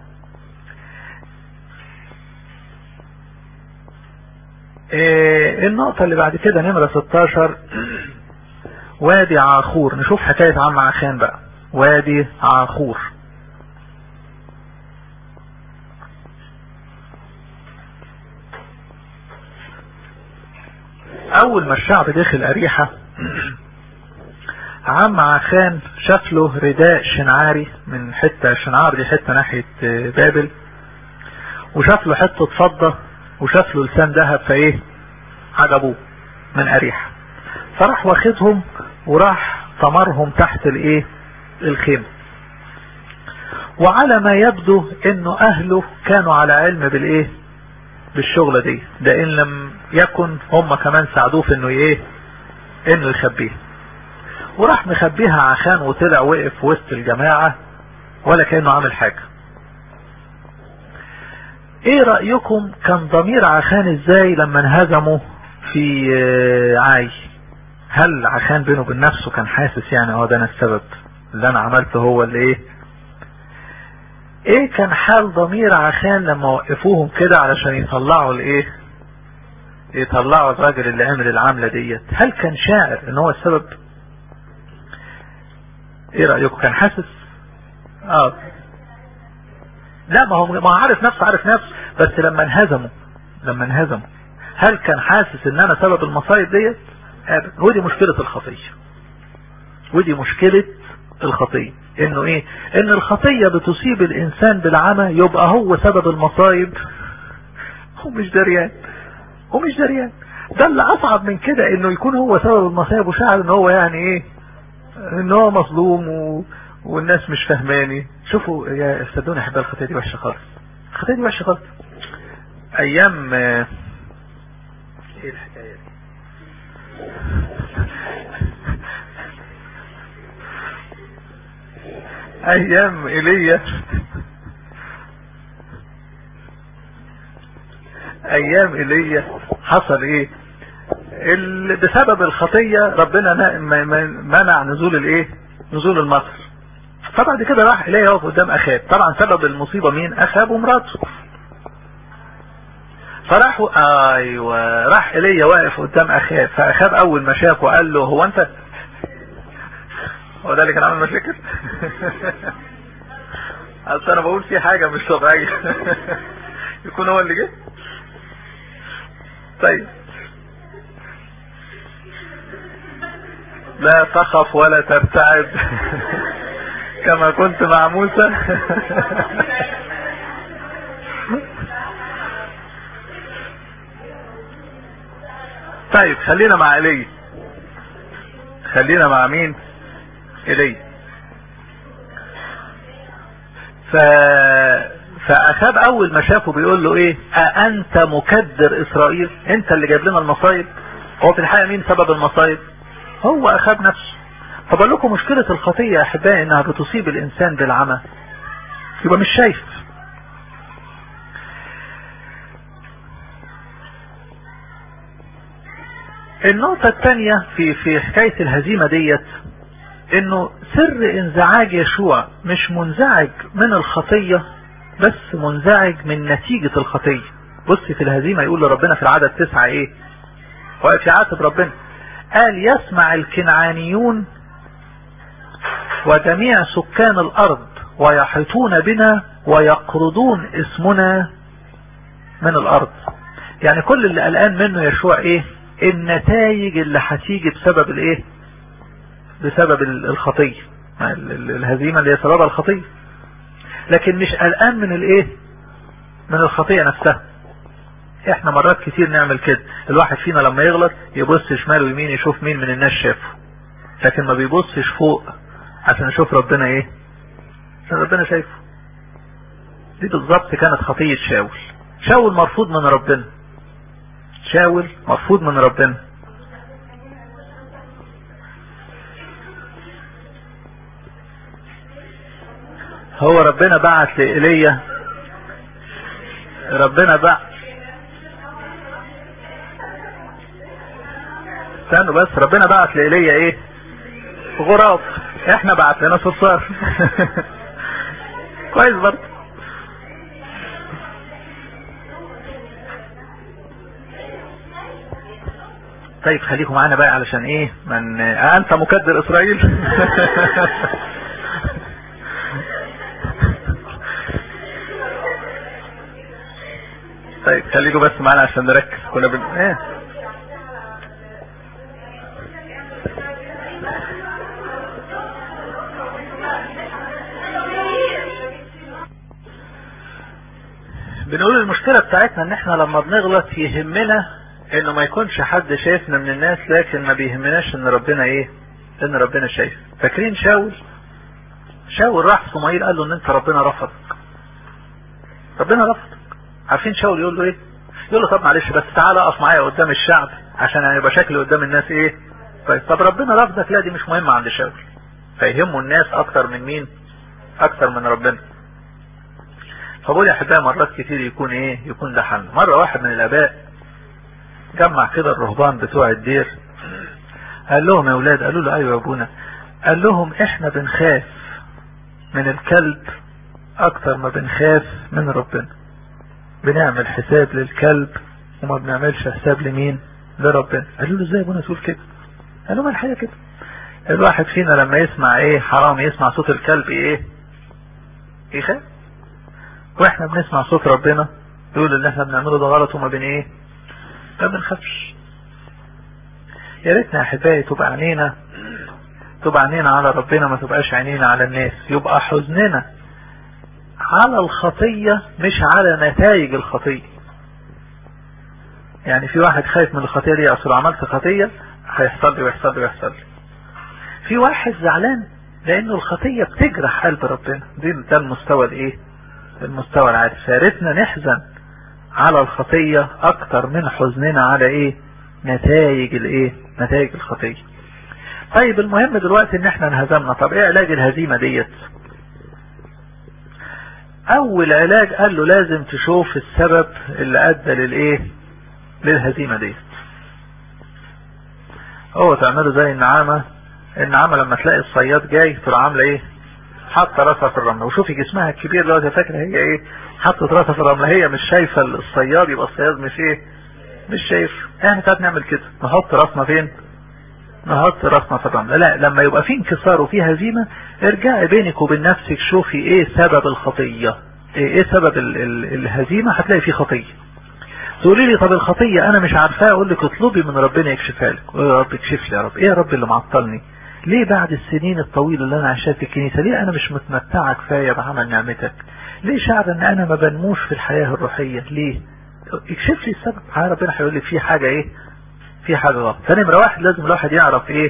آه النقطة اللي بعد كده نمرة 16 وادي عاخور نشوف حكاية عم عخان بقى وادي عاخور اول ما الشعب دخل اريحة عم عخان شاف له رداء شنعاري من حتة شنعار دي حتة ناحية بابل وشاف له حتة فضة وشاف له لسان ذهب فايه عجبوه من اريحة فراح واخدهم وراح طمرهم تحت الايه الخيمة وعلى ما يبدو انه اهله كانوا على علم بالايه بالشغلة دي ده ان لم يكن هم كمان ساعدوه في انه ايه انه يخبيه وراح مخبيها عشان وطلع وقف وسط الجماعة ولا كأنه عامل حاجة ايه رأيكم كان ضمير عشان ازاي لما انهزموا في عاي هل عشان بينه وبين نفسه كان حاسس يعني اه ده انا السبب اللي انا عملته هو اللي ايه ايه كان حال ضمير عشان لما وقفوهم كده علشان يطلعوا الايه يطلعوا الراجل اللي عمل العملة ديت هل كان شاعر ان هو السبب ايه رأيكم كان حاسس اه لا ما هو ما عارف نفسه عارف نفسه بس لما انهزموا لما انهزموا هل كان حاسس ان انا سبب المصايب ديت ابدا ودي مشكلة الخطية ودي مشكلة الخطية انه ايه ان الخطية بتصيب الانسان بالعمى يبقى هو سبب المصايب هو مش دريان هو مش دريان ده اللي اصعب من كده انه يكون هو سبب المصايب وشعر ان هو يعني ايه ان هو مظلوم و... والناس مش فهماني شوفوا يا استاذوني احب الخطية دي وحشة خالص الخطية دي وحشة خالص ايام ايه الحكاية دي ايام ايليا ايام ايليا حصل ايه بسبب الخطية ربنا منع نزول الايه نزول المطر فبعد كده راح ايليا يقف قدام اخاب طبعا سبب المصيبة مين اخاب ومراته فراحوا ايوه راح ايليا واقف قدام اخاب فاخاب اول ما شافه قال له هو انت هو ده اللي كان عامل مشاكل اصل انا بقول في حاجة مش طبيعية يكون هو اللي جه طيب لا تخف ولا ترتعد كما كنت مع موسى طيب خلينا مع ايليا خلينا مع مين ايليا ف فاخاب اول ما شافه بيقول له ايه أأنت مكدر اسرائيل انت اللي جايب لنا المصايب هو في الحقيقة مين سبب المصايب هو اخاب نفسه فبقول لكم مشكلة الخطية يا احبائي انها بتصيب الانسان بالعمى يبقى مش شايف النقطة الثانية في في حكاية الهزيمة ديت انه سر انزعاج يشوع مش منزعج من الخطية بس منزعج من نتيجة الخطية بص في الهزيمة يقول لربنا في العدد تسعة ايه واقف يعاتب ربنا قال يسمع الكنعانيون وجميع سكان الارض ويحيطون بنا ويقرضون اسمنا من الارض يعني كل اللي قلقان منه يشوع ايه النتائج اللي هتيجي بسبب الايه بسبب الخطية الهزيمة اللي هي سببها الخطية لكن مش قلقان من الايه من الخطية نفسها احنا مرات كتير نعمل كده الواحد فينا لما يغلط يبص شمال ويمين يشوف مين من الناس شافه لكن ما بيبصش فوق عشان يشوف ربنا ايه عشان ربنا شايفه دي بالظبط كانت خطية شاول شاول مرفوض من ربنا شاول مرفوض من ربنا هو ربنا بعت لإيليا ربنا بعت استنوا بس ربنا بعت لإيليا ايه غراب احنا بعت لنا صرصار كويس برضه طيب خليكم معانا بقى علشان ايه من آه انت مكدر اسرائيل طيب خليكم بس معانا عشان نركز كنا بن... ايه بنقول المشكلة بتاعتنا ان احنا لما بنغلط يهمنا انه ما يكونش حد شايفنا من الناس لكن ما بيهمناش ان ربنا ايه ان ربنا شايف فاكرين شاول شاول راح صموئيل قال له ان انت ربنا رفضك ربنا رفضك عارفين شاول يقول له ايه يقول له طب معلش بس تعالى اقف معايا قدام الشعب عشان يعني يبقى شكلي قدام الناس ايه طيب طب ربنا رفضك لا دي مش مهمة عند شاول فيهمه الناس اكتر من مين اكتر من ربنا فبقول يا احبائي مرات كتير يكون ايه يكون ده حل مرة واحد من الاباء جمع كده الرهبان بتوع الدير قال لهم يا اولاد قالوا له ايوه يا ابونا قال لهم احنا بنخاف من الكلب اكتر ما بنخاف من ربنا بنعمل حساب للكلب وما بنعملش حساب لمين لربنا قالوا له ازاي يا ابونا تقول كده قال لهم الحقيقه كده الواحد فينا لما يسمع ايه حرام يسمع صوت الكلب ايه يخاف واحنا بنسمع صوت ربنا يقول اللي احنا بنعمله ده غلط وما بين ايه ما بنخافش يا ريتنا يا احبائي تبقى عينينا تبقى عينينا على ربنا ما تبقاش عينينا على الناس يبقى حزننا على الخطية مش على نتائج الخطية يعني في واحد خايف من الخطية دي اصل عملت خطية هيحصل لي ويحصل لي ويحصل لي في واحد زعلان لانه الخطية بتجرح قلب ربنا دي ده المستوى الايه المستوى العادي فياريتنا نحزن على الخطية اكتر من حزننا على ايه نتائج الايه نتائج الخطية طيب المهم دلوقتي ان احنا انهزمنا طب ايه علاج الهزيمة ديت اول علاج قال له لازم تشوف السبب اللي ادى للايه للهزيمة ديت هو تعمله زي النعامة النعامة لما تلاقي الصياد جاي تبقى عاملة ايه حاطة راسها في الرملة وشوفي جسمها الكبير دلوقتي فاكرة هي ايه حطت راسها في الرملة هي مش شايفة الصياد يبقى الصياد مش ايه مش شايف احنا ساعات نعمل كده نحط راسنا فين نهضت راسنا في الرملة لا لما يبقى في انكسار وفي هزيمة ارجعي بينك وبين نفسك شوفي ايه سبب الخطية ايه, إيه سبب ال ال الهزيمة هتلاقي في خطية تقولي لي طب الخطية انا مش عارفاها اقول لك اطلبي من ربنا يكشفها لك يا رب اكشف لي يا رب ايه يا رب اللي معطلني ليه بعد السنين الطويلة اللي انا عشتها في الكنيسة ليه انا مش متمتعة كفاية بعمل نعمتك ليه شعر ان انا ما بنموش في الحياة الروحية ليه اكشف لي السبب ربنا هيقول لك في حاجة ايه في حاجة غلط فنمرة واحد لازم الواحد يعرف ايه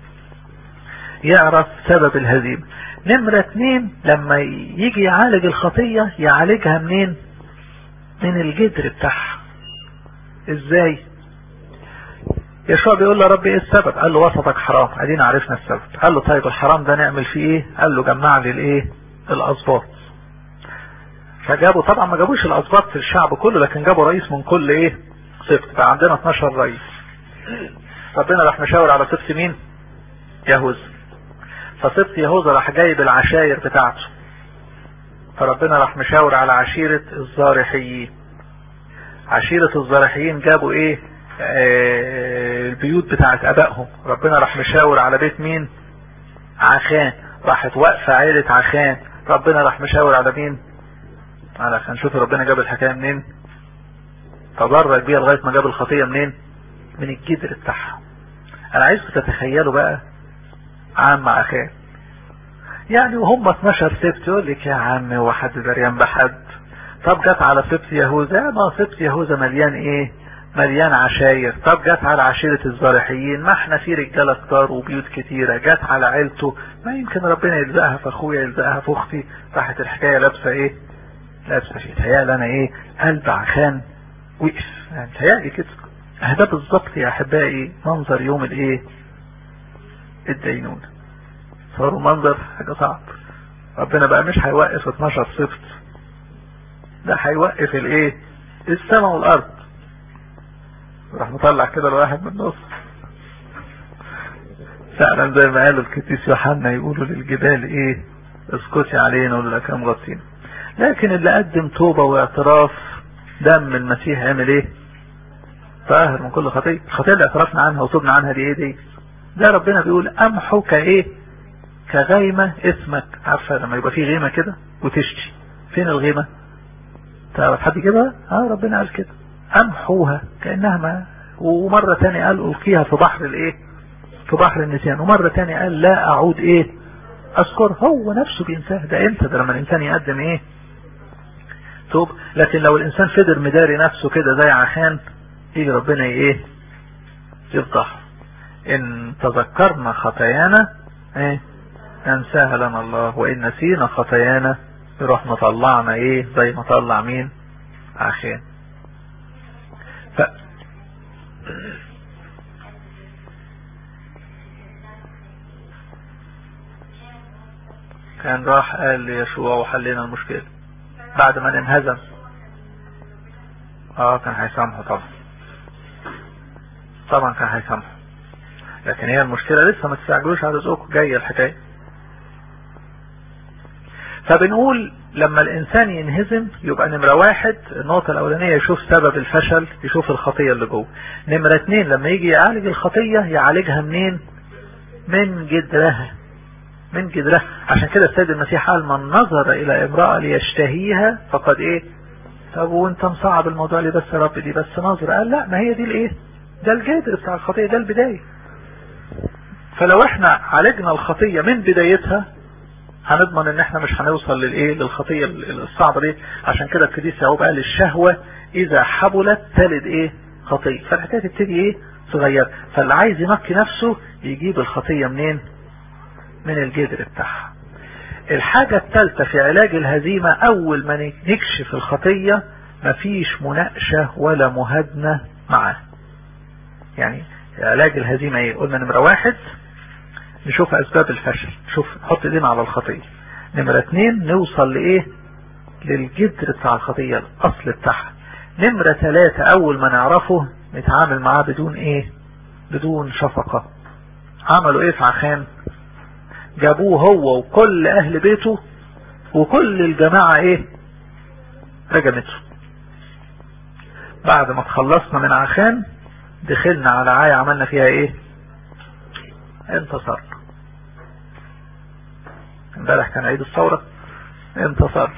يعرف سبب الهزيمة نمرة اتنين لما يجي يعالج الخطية يعالجها منين من الجدر بتاعها ازاي يشوع بيقول له ربي ايه السبب قال له وسطك حرام ادينا عرفنا السبب قال له طيب الحرام ده نعمل فيه ايه قال له جمع لي الايه الاسباط فجابوا طبعا ما جابوش الاسباط في الشعب كله لكن جابوا رئيس من كل ايه سبت بقى عندنا 12 رئيس ربنا راح مشاور على سبت مين يهوذا فسبت يهوذا راح جايب العشاير بتاعته فربنا راح مشاور على عشيرة الزارحيين عشيرة الزارحيين جابوا ايه آه البيوت بتاعت ابائهم ربنا راح مشاور على بيت مين عخان راحت واقفة عيلة عخان ربنا راح مشاور على مين على عشان شوف ربنا جاب الحكاية منين تدرج بيها لغاية ما جاب الخطية منين من الجدر بتاعها انا عايزكم تتخيلوا بقى عام مع اخاه يعني وهم 12 سبت يقول لك يا عم هو حد دريان بحد طب جت على سبت يهوذا ما سبت يهوذا مليان ايه مليان عشاير طب جت على عشيرة الزارحيين ما احنا في رجالة كتار وبيوت كتيرة جت على عيلته ما يمكن ربنا يلزقها في اخويا يلزقها في اختي راحت الحكاية لابسة ايه لابسة شيء تهيألي انا ايه قلب عخان وقف يعني تهيألي كده ده بالظبط يا احبائي منظر يوم الايه الدينونة صاروا منظر حاجة صعب ربنا بقى مش هيوقف 12 صفت ده هيوقف الايه السماء والارض راح مطلع كده الواحد من النص فعلا زي ما قالوا الكتيس يوحنا يقولوا للجبال ايه اسكتي علينا وللأكام غطينا لكن اللي قدم توبة واعتراف دم المسيح عمل ايه طاهر من كل خطية الخطية اللي اعترفنا عنها وتوبنا عنها دي ايه دي ده ربنا بيقول امحو كايه كغيمة اسمك عارفة لما يبقى في غيمة كده وتشتي فين الغيمة تعرف حد كده اه ربنا قال كده امحوها كأنها ما ومرة تانية قال القيها في بحر الايه في بحر النسيان ومرة تانية قال لا اعود ايه اذكر هو نفسه بينساه ده امتى ده لما الانسان يقدم ايه توب لكن لو الانسان فضل مداري نفسه كده زي عخان يجي ربنا ايه يفضح ان تذكرنا خطايانا ايه انساها لنا الله وان نسينا خطايانا يروح مطلعنا ايه زي ما طلع مين عخان ف... كان راح قال ليشوع وحلينا المشكلة بعد ما انهزم اه كان هيسامحه طبعا طبعا كان هيسامحه لكن هي المشكلة لسه ما تستعجلوش على رزقكم جاية الحكاية فبنقول لما الانسان ينهزم يبقى نمرة واحد النقطة الاولانية يشوف سبب الفشل يشوف الخطية اللي جوه نمرة اتنين لما يجي يعالج الخطية يعالجها منين من جدرها من جدرها عشان كده السيد المسيح قال من نظر الى امرأة ليشتهيها فقد ايه طب وانت مصعب الموضوع ليه بس يا رب دي بس نظر قال لا ما هي دي الايه ده الجدر بتاع الخطية ده البداية فلو احنا عالجنا الخطية من بدايتها هنضمن ان احنا مش هنوصل للايه للخطية الصعبة دي عشان كده القديس يعقوب قال الشهوة اذا حبلت تلد ايه خطية فالحكاية تبتدي ايه صغير فاللي عايز ينقي نفسه يجيب الخطية منين من الجدر بتاعها الحاجة الثالثة في علاج الهزيمة اول ما نكشف الخطية مفيش مناقشة ولا مهادنة معاه يعني علاج الهزيمة ايه قلنا نمرة واحد نشوف اسباب الفشل نشوف نحط ايدينا على الخطية نمرة اتنين نوصل لايه للجدر بتاع الخطية الاصل بتاعها نمرة ثلاثة اول ما نعرفه نتعامل معاه بدون ايه بدون شفقة عملوا ايه في عخان جابوه هو وكل اهل بيته وكل الجماعة ايه رجمته بعد ما تخلصنا من عخان دخلنا على عاية عملنا فيها ايه انتصرنا امبارح كان عيد الثورة انتصرنا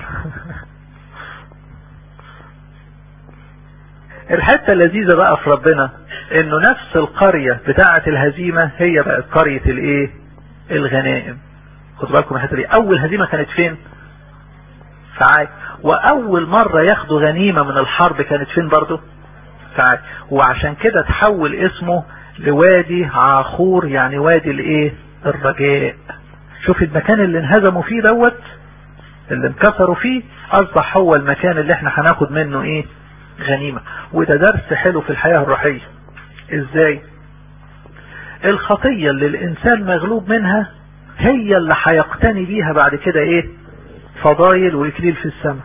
الحتة اللذيذة بقى في ربنا انه نفس القرية بتاعة الهزيمة هي بقت قرية الايه الغنائم خدوا بالكم الحتة دي اول هزيمة كانت فين في عاد واول مرة ياخدوا غنيمة من الحرب كانت فين برضو في عاد وعشان كده تحول اسمه لوادي عاخور يعني وادي الايه الرجاء شوف المكان اللي انهزموا فيه دوت اللي انكسروا فيه اصبح هو المكان اللي احنا هناخد منه ايه غنيمة وده درس حلو في الحياة الروحية ازاي الخطية اللي الانسان مغلوب منها هي اللي هيقتني بيها بعد كده ايه فضايل واكليل في السماء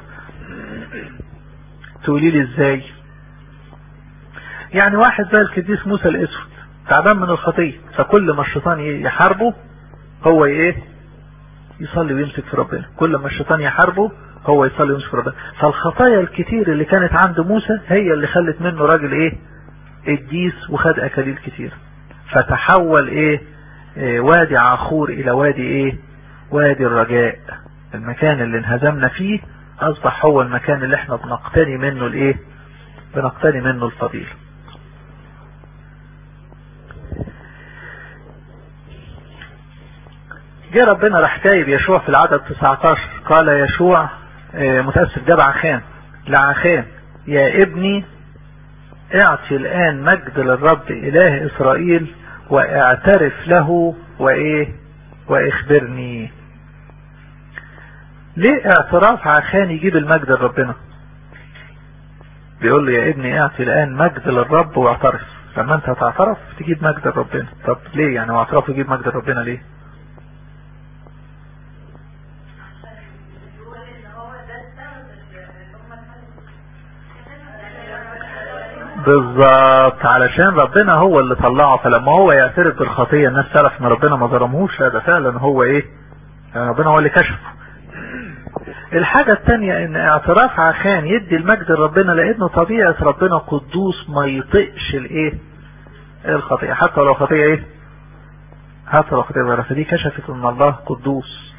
تقولي لي ازاي يعني واحد زي القديس موسى الاسود تعبان من الخطية فكل ما الشيطان يحاربه هو ايه يصلي ويمسك في ربنا كل ما الشيطان يحاربه هو يصلي ويمسك في ربنا فالخطايا الكتير اللي كانت عند موسى هي اللي خلت منه راجل ايه الديس وخد اكاليل كتير فتحول ايه, إيه وادي عاخور الى وادي ايه وادي الرجاء المكان اللي انهزمنا فيه اصبح هو المكان اللي احنا بنقتني منه الايه بنقتني منه الفضيل جه ربنا راح جايب يشوع في العدد 19 قال يشوع متأسف جاب عخان لعخان يا ابني اعطي الآن مجد للرب إله إسرائيل واعترف له وإيه واخبرني ليه اعتراف عخان يجيب المجد لربنا بيقول له يا ابني اعطي الآن مجد للرب واعترف لما انت هتعترف تجيب مجد لربنا طب ليه يعني واعتراف يجيب مجد لربنا ليه بالظبط علشان ربنا هو اللي طلعه فلما هو يعترف بالخطية الناس تعرف ان ربنا ما ظلمهوش لا ده فعلا هو ايه ربنا هو اللي كشفه الحاجة التانية ان اعتراف عخان يدي المجد لربنا لانه طبيعة ربنا قدوس ما يطقش الايه الخطيئة حتى لو خطيئة ايه حتى لو خطيئة فدي كشفت ان الله قدوس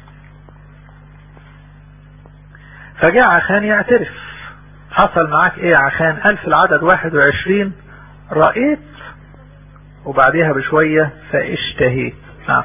فجاء عخان يعترف حصل معاك ايه عشان قال في العدد 21 رأيت وبعديها بشوية فاشتهيت نعم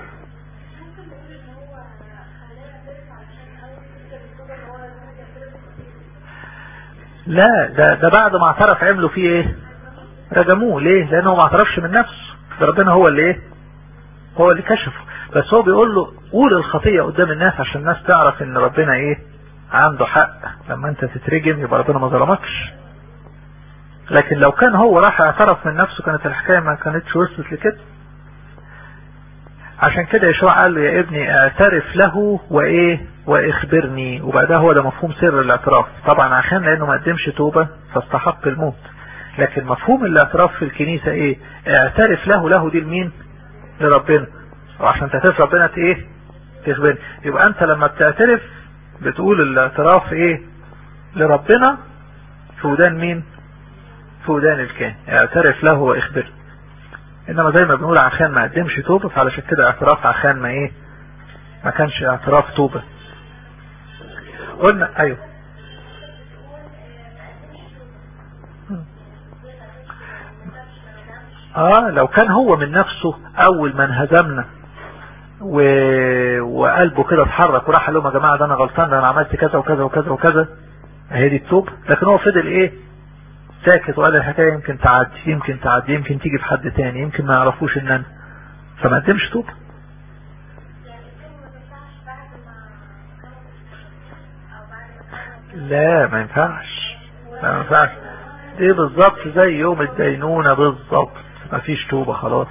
لا ده ده بعد ما اعترف عملوا فيه ايه رجموه ليه لانه ما اعترفش من نفسه ده ربنا هو اللي ايه هو اللي كشفه بس هو بيقول له قول الخطية قدام الناس عشان الناس تعرف ان ربنا ايه عنده حق لما انت تترجم يبقى ربنا ما ظلمكش لكن لو كان هو راح اعترف من نفسه كانت الحكاية ما كانتش وصلت لكده عشان كده يشوع قال له يا ابني اعترف له وايه واخبرني وبعدها هو ده مفهوم سر الاعتراف طبعا عشان لانه ما قدمش توبة فاستحق الموت لكن مفهوم الاعتراف في الكنيسة ايه اعترف له له دي لمين لربنا وعشان تعترف ربنا ايه تخبرني يبقى انت لما بتعترف بتقول الاعتراف ايه لربنا في ودان مين في ودان الكاهن اعترف له واخبر انما زي ما بنقول عشان ما قدمش توبة فعلشان كده اعتراف عشان ما ايه ما كانش اعتراف توبة قلنا ايوه اه لو كان هو من نفسه اول ما انهزمنا و... وقلبه كده اتحرك وراح قال لهم يا جماعه ده انا غلطان ده انا عملت كذا وكذا وكذا وكذا هي دي التوبه لكن هو فضل ايه ساكت وقال الحكايه يمكن تعدي يمكن تعدي يمكن تيجي في حد تاني يمكن ما يعرفوش ان انا فما قدمش توبه لا ما ينفعش ما ينفعش دي بالظبط زي يوم الدينونة بالظبط ما فيش توبة خلاص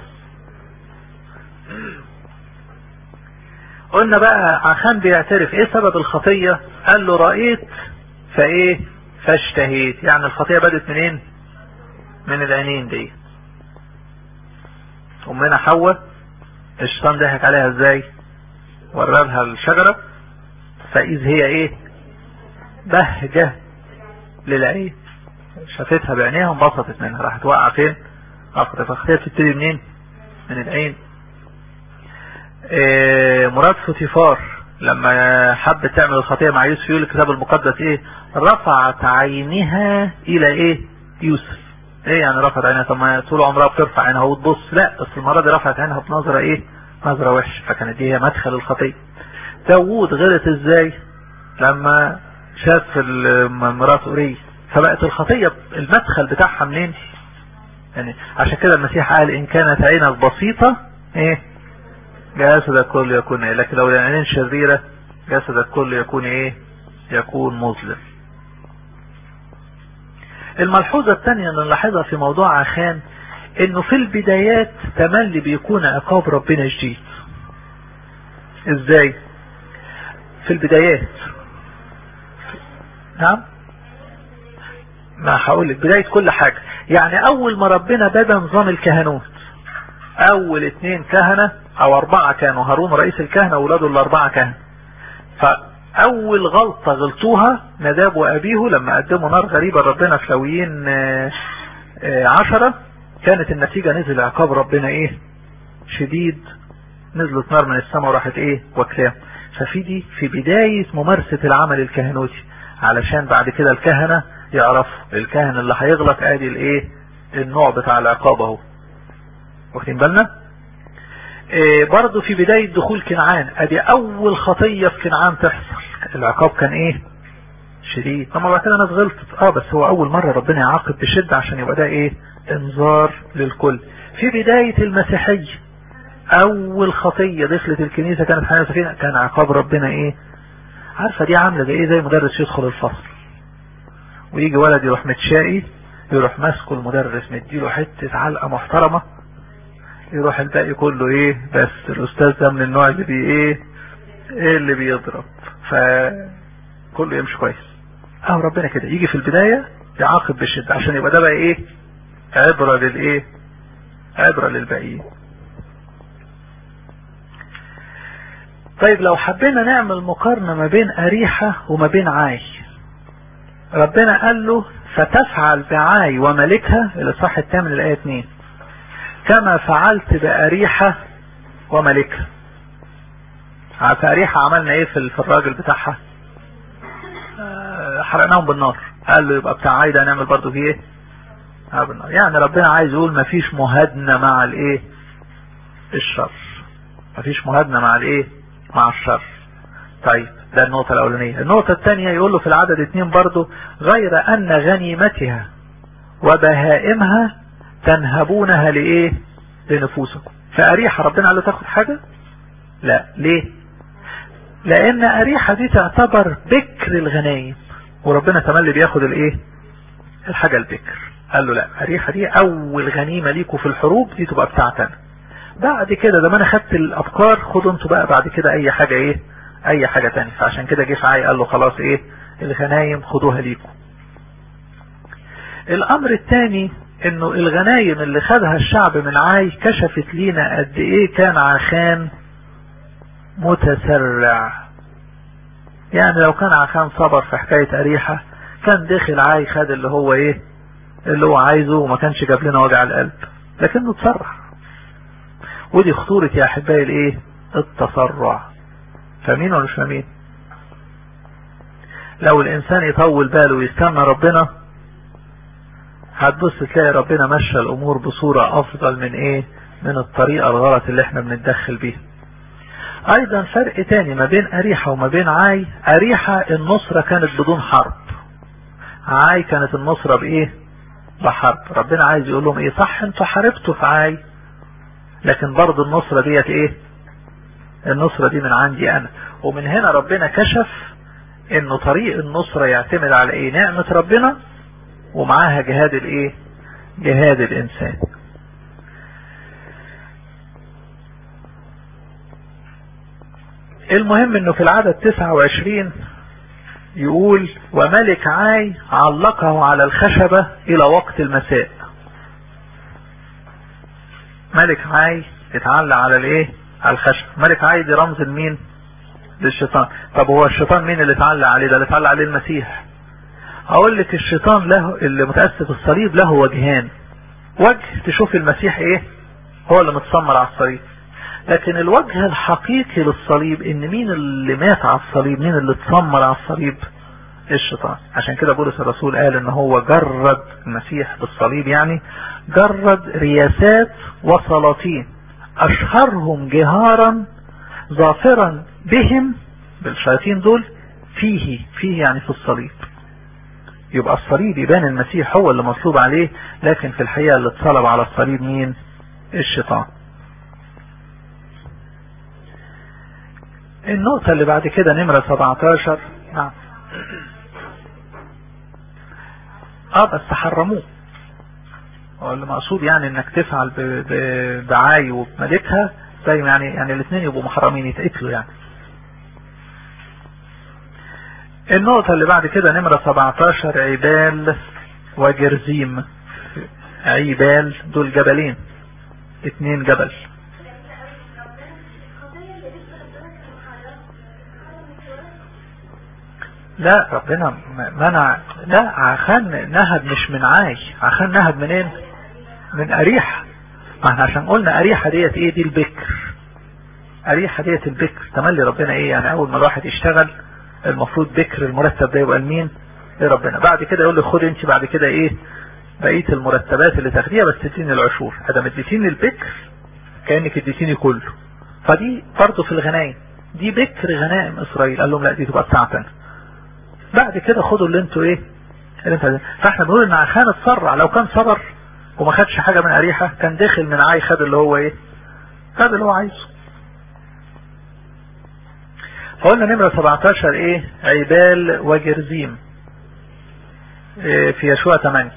قلنا بقى عشان بيعترف ايه سبب الخطية قال له رأيت فايه فاشتهيت يعني الخطية بدت منين من العينين دي امنا حواء الشيطان ضحك عليها ازاي وررها الشجرة فاذ هي ايه بهجة للعين شافتها بعينيها وانبسطت منها راحت واقعة فين اخرى فالخطية بتبتدي منين من العين إيه مراد فوتيفار لما حبت تعمل الخطية مع يوسف يقول الكتاب المقدس ايه رفعت عينها الى ايه يوسف ايه يعني رفعت عينها طب ما طول عمرها بترفع عينها وتبص لا بس المرة دي رفعت عينها بنظرة ايه نظرة وحشة فكانت دي هي مدخل الخطية داوود غلط ازاي لما شاف مرات اوريه فبقت الخطية المدخل بتاعها منين يعني عشان كده المسيح قال ان كانت عينك بسيطة ايه جسدك كله يكون ايه لكن لو العينين شريرة جسدك كله يكون ايه يكون مظلم الملحوظة الثانية اللي نلاحظها في موضوع عخان انه في البدايات تملي بيكون عقاب ربنا شديد ازاي في البدايات نعم ما هقول لك بداية كل حاجة يعني اول ما ربنا بدا نظام الكهنوت اول اتنين كهنة او اربعة كانوا هارون رئيس الكهنة واولاده الاربعة كهنة فاول غلطة غلطوها نداب وابيه لما قدموا نار غريبة ربنا في لويين عشرة كانت النتيجة نزل عقاب ربنا ايه شديد نزلت نار من السماء وراحت ايه وكلام ففي دي في بداية ممارسة العمل الكهنوتي علشان بعد كده الكهنة يعرفوا الكاهن اللي هيغلط ادي الايه النوع بتاع العقاب اهو واخدين بالنا إيه برضو في بداية دخول كنعان ادي اول خطية في كنعان تحصل العقاب كان ايه شديد طبعا بعد كده ناس غلطت اه بس هو اول مرة ربنا يعاقب بشدة عشان يبقى ده ايه انذار للكل في بداية المسيحية اول خطية دخلت الكنيسة كانت حياة سفينة كان عقاب ربنا ايه عارفة دي عاملة زي ايه زي مدرس يدخل الفصل ويجي ولد يروح متشائي يروح ماسكه المدرس مديله حتة علقة محترمة يروح الباقي كله ايه بس الاستاذ ده من النوع اللي بي ايه ايه اللي بيضرب فكله يمشي كويس اهو ربنا كده يجي في البداية يعاقب بشدة عشان يبقى ده بقى ايه عبرة للايه عبرة للباقيين طيب لو حبينا نعمل مقارنة ما بين أريحة وما بين عاي ربنا قال له فتفعل بعاي وملكها الإصحاح الثامن الآية 2 كما فعلت بأريحة وملكها في أريحة عملنا ايه في الراجل بتاعها حرقناهم بالنار قال له يبقى بتاع عاي ده هنعمل برضه فيه ايه بالنار يعني ربنا عايز يقول مفيش مهادنة مع الايه الشر مفيش مهادنة مع الايه مع الشر طيب ده النقطة الأولانية النقطة الثانية يقول له في العدد اتنين برضو غير أن غنيمتها وبهائمها تنهبونها لإيه لنفوسكم فأريحة ربنا قال له تاخد حاجة لا ليه لأن أريحة دي تعتبر بكر الغنايم وربنا تملي بياخد الإيه الحاجة البكر قال له لا أريحة دي أول غنيمة ليكوا في الحروب دي تبقى بتاعتنا بعد كده لما انا خدت الابكار خدوا انتوا بقى بعد كده اي حاجة ايه اي حاجة تانية فعشان كده جه عاي قال له خلاص ايه الغنايم خدوها ليكم الامر الثاني انه الغنايم اللي خدها الشعب من عاي كشفت لينا قد ايه كان عخان متسرع يعني لو كان عخان صبر في حكاية اريحة كان داخل عاي خد اللي هو ايه اللي هو عايزه وما كانش جاب لنا وجع القلب لكنه تسرع ودي خطورة يا احبائي الايه التسرع فاهمين ولا مش فاهمين لو الانسان يطول باله ويستنى ربنا هتبص تلاقي ربنا مشى الامور بصورة افضل من ايه من الطريقة الغلط اللي احنا بنتدخل بيها ايضا فرق تاني ما بين اريحة وما بين عاي اريحة النصرة كانت بدون حرب عاي كانت النصرة بايه بحرب ربنا عايز يقول لهم ايه صح انتوا حاربتوا في عاي لكن برضو النصرة ديت ايه النصرة دي من عندي انا ومن هنا ربنا كشف انه طريق النصرة يعتمد على ايه نعمة ربنا ومعاها جهاد الايه جهاد الانسان المهم انه في العدد 29 يقول وملك عاي علقه على الخشبة الى وقت المساء ملك عاي اتعلق على الايه على الخشب ملك عاي دي رمز لمين للشيطان طب هو الشيطان مين اللي اتعلق عليه ده اللي اتعلق عليه المسيح اقول لك الشيطان له اللي متأسف الصليب له وجهان وجه تشوف المسيح ايه هو اللي متسمر على الصليب لكن الوجه الحقيقي للصليب ان مين اللي مات على الصليب مين اللي اتسمر على الصليب الشيطان عشان كده بولس الرسول قال ان هو جرد المسيح بالصليب يعني جرد رياسات وسلاطين اشهرهم جهارا ظافرا بهم بالشياطين دول فيه فيه يعني في الصليب يبقى الصليب يبان المسيح هو اللي مطلوب عليه لكن في الحقيقة اللي اتصلب على الصليب مين الشيطان النقطة اللي بعد كده نمرة 17 نعم اه بس حرموه هو اللي مقصود يعني انك تفعل بعاي وبملكها زي يعني يعني الاثنين يبقوا محرمين يتقتلوا يعني النقطة اللي بعد كده نمرة 17 عبال وجرزيم عيبال دول جبلين اتنين جبل لا ربنا منع لا عخان نهب مش من عاي عخان نهب منين من أريحة ما احنا عشان قلنا أريحة ديت ايه دي البكر أريحة ديت البكر تملي ربنا ايه يعني اول ما الواحد يشتغل المفروض بكر المرتب ده يبقى لمين لربنا بعد كده يقول لي خد انت بعد كده ايه بقية المرتبات اللي تاخديها بس تديني العشور ادام اديتيني البكر كأنك اديتيني كله فدي برضه في الغنايم دي بكر غنائم اسرائيل قال لهم لا دي تبقى بتاعتنا بعد كده خدوا اللي انتوا ايه اللي انت فاحنا بنقول ان عشان اتسرع لو كان صبر وما خدش حاجة من اريحة كان داخل من عاي خد اللي هو ايه خد اللي هو عايزه فقلنا نمرة 17 ايه عبال وجرزيم إيه في يشوع 8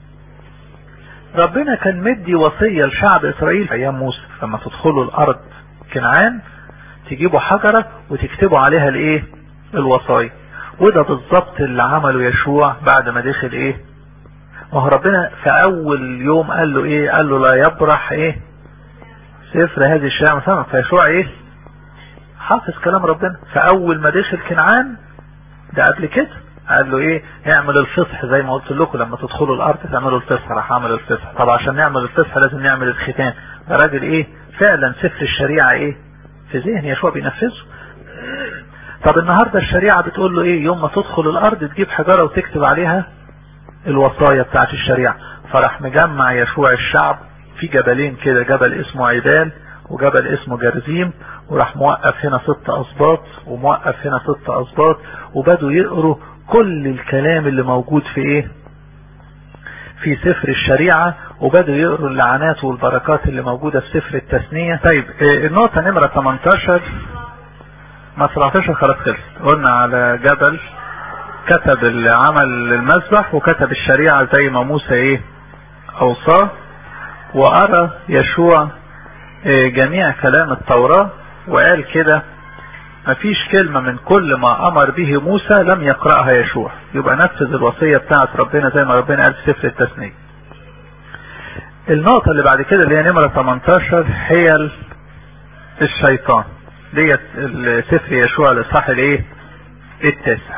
ربنا كان مدي وصية لشعب اسرائيل ايام موسى لما تدخلوا الارض كنعان تجيبوا حجرة وتكتبوا عليها الايه الوصايا وده بالظبط اللي عمله يشوع بعد ما دخل ايه ما هو ربنا في اول يوم قال له ايه قال له لا يبرح ايه سفر هذه الشريعة مثلا فيشوع ايه حافظ كلام ربنا فاول ما دخل كنعان ده قبل كده قال له ايه اعمل الفصح زي ما قلت لكم لما تدخلوا الارض تعملوا الفصح راح اعمل الفصح طب عشان نعمل الفصح لازم نعمل الختان ده راجل ايه فعلا سفر الشريعة ايه في ذهن يشوع بينفذه طب النهاردة الشريعة بتقول له ايه يوم ما تدخل الارض تجيب حجارة وتكتب عليها الوصايا بتاعت الشريعة فراح مجمع يشوع الشعب في جبلين كده جبل اسمه عبال وجبل اسمه جرزيم وراح موقف هنا ست اسباط وموقف هنا ست اسباط وبدوا يقروا كل الكلام اللي موجود في ايه في سفر الشريعة وبدوا يقروا اللعنات والبركات اللي موجودة في سفر التثنية طيب النقطة نمرة 18 ما 17 خلاص خلص قلنا على جبل كتب العمل المذبح وكتب الشريعة زي ما موسى ايه اوصاه وارى يشوع جميع كلام التوراة وقال كده مفيش كلمة من كل ما امر به موسى لم يقرأها يشوع يبقى نفذ الوصية بتاعت ربنا زي ما ربنا قال في سفر التثنية النقطة اللي بعد كده اللي هي نمرة 18 حيل الشيطان ديت سفر يشوع الاصحاح الايه التاسع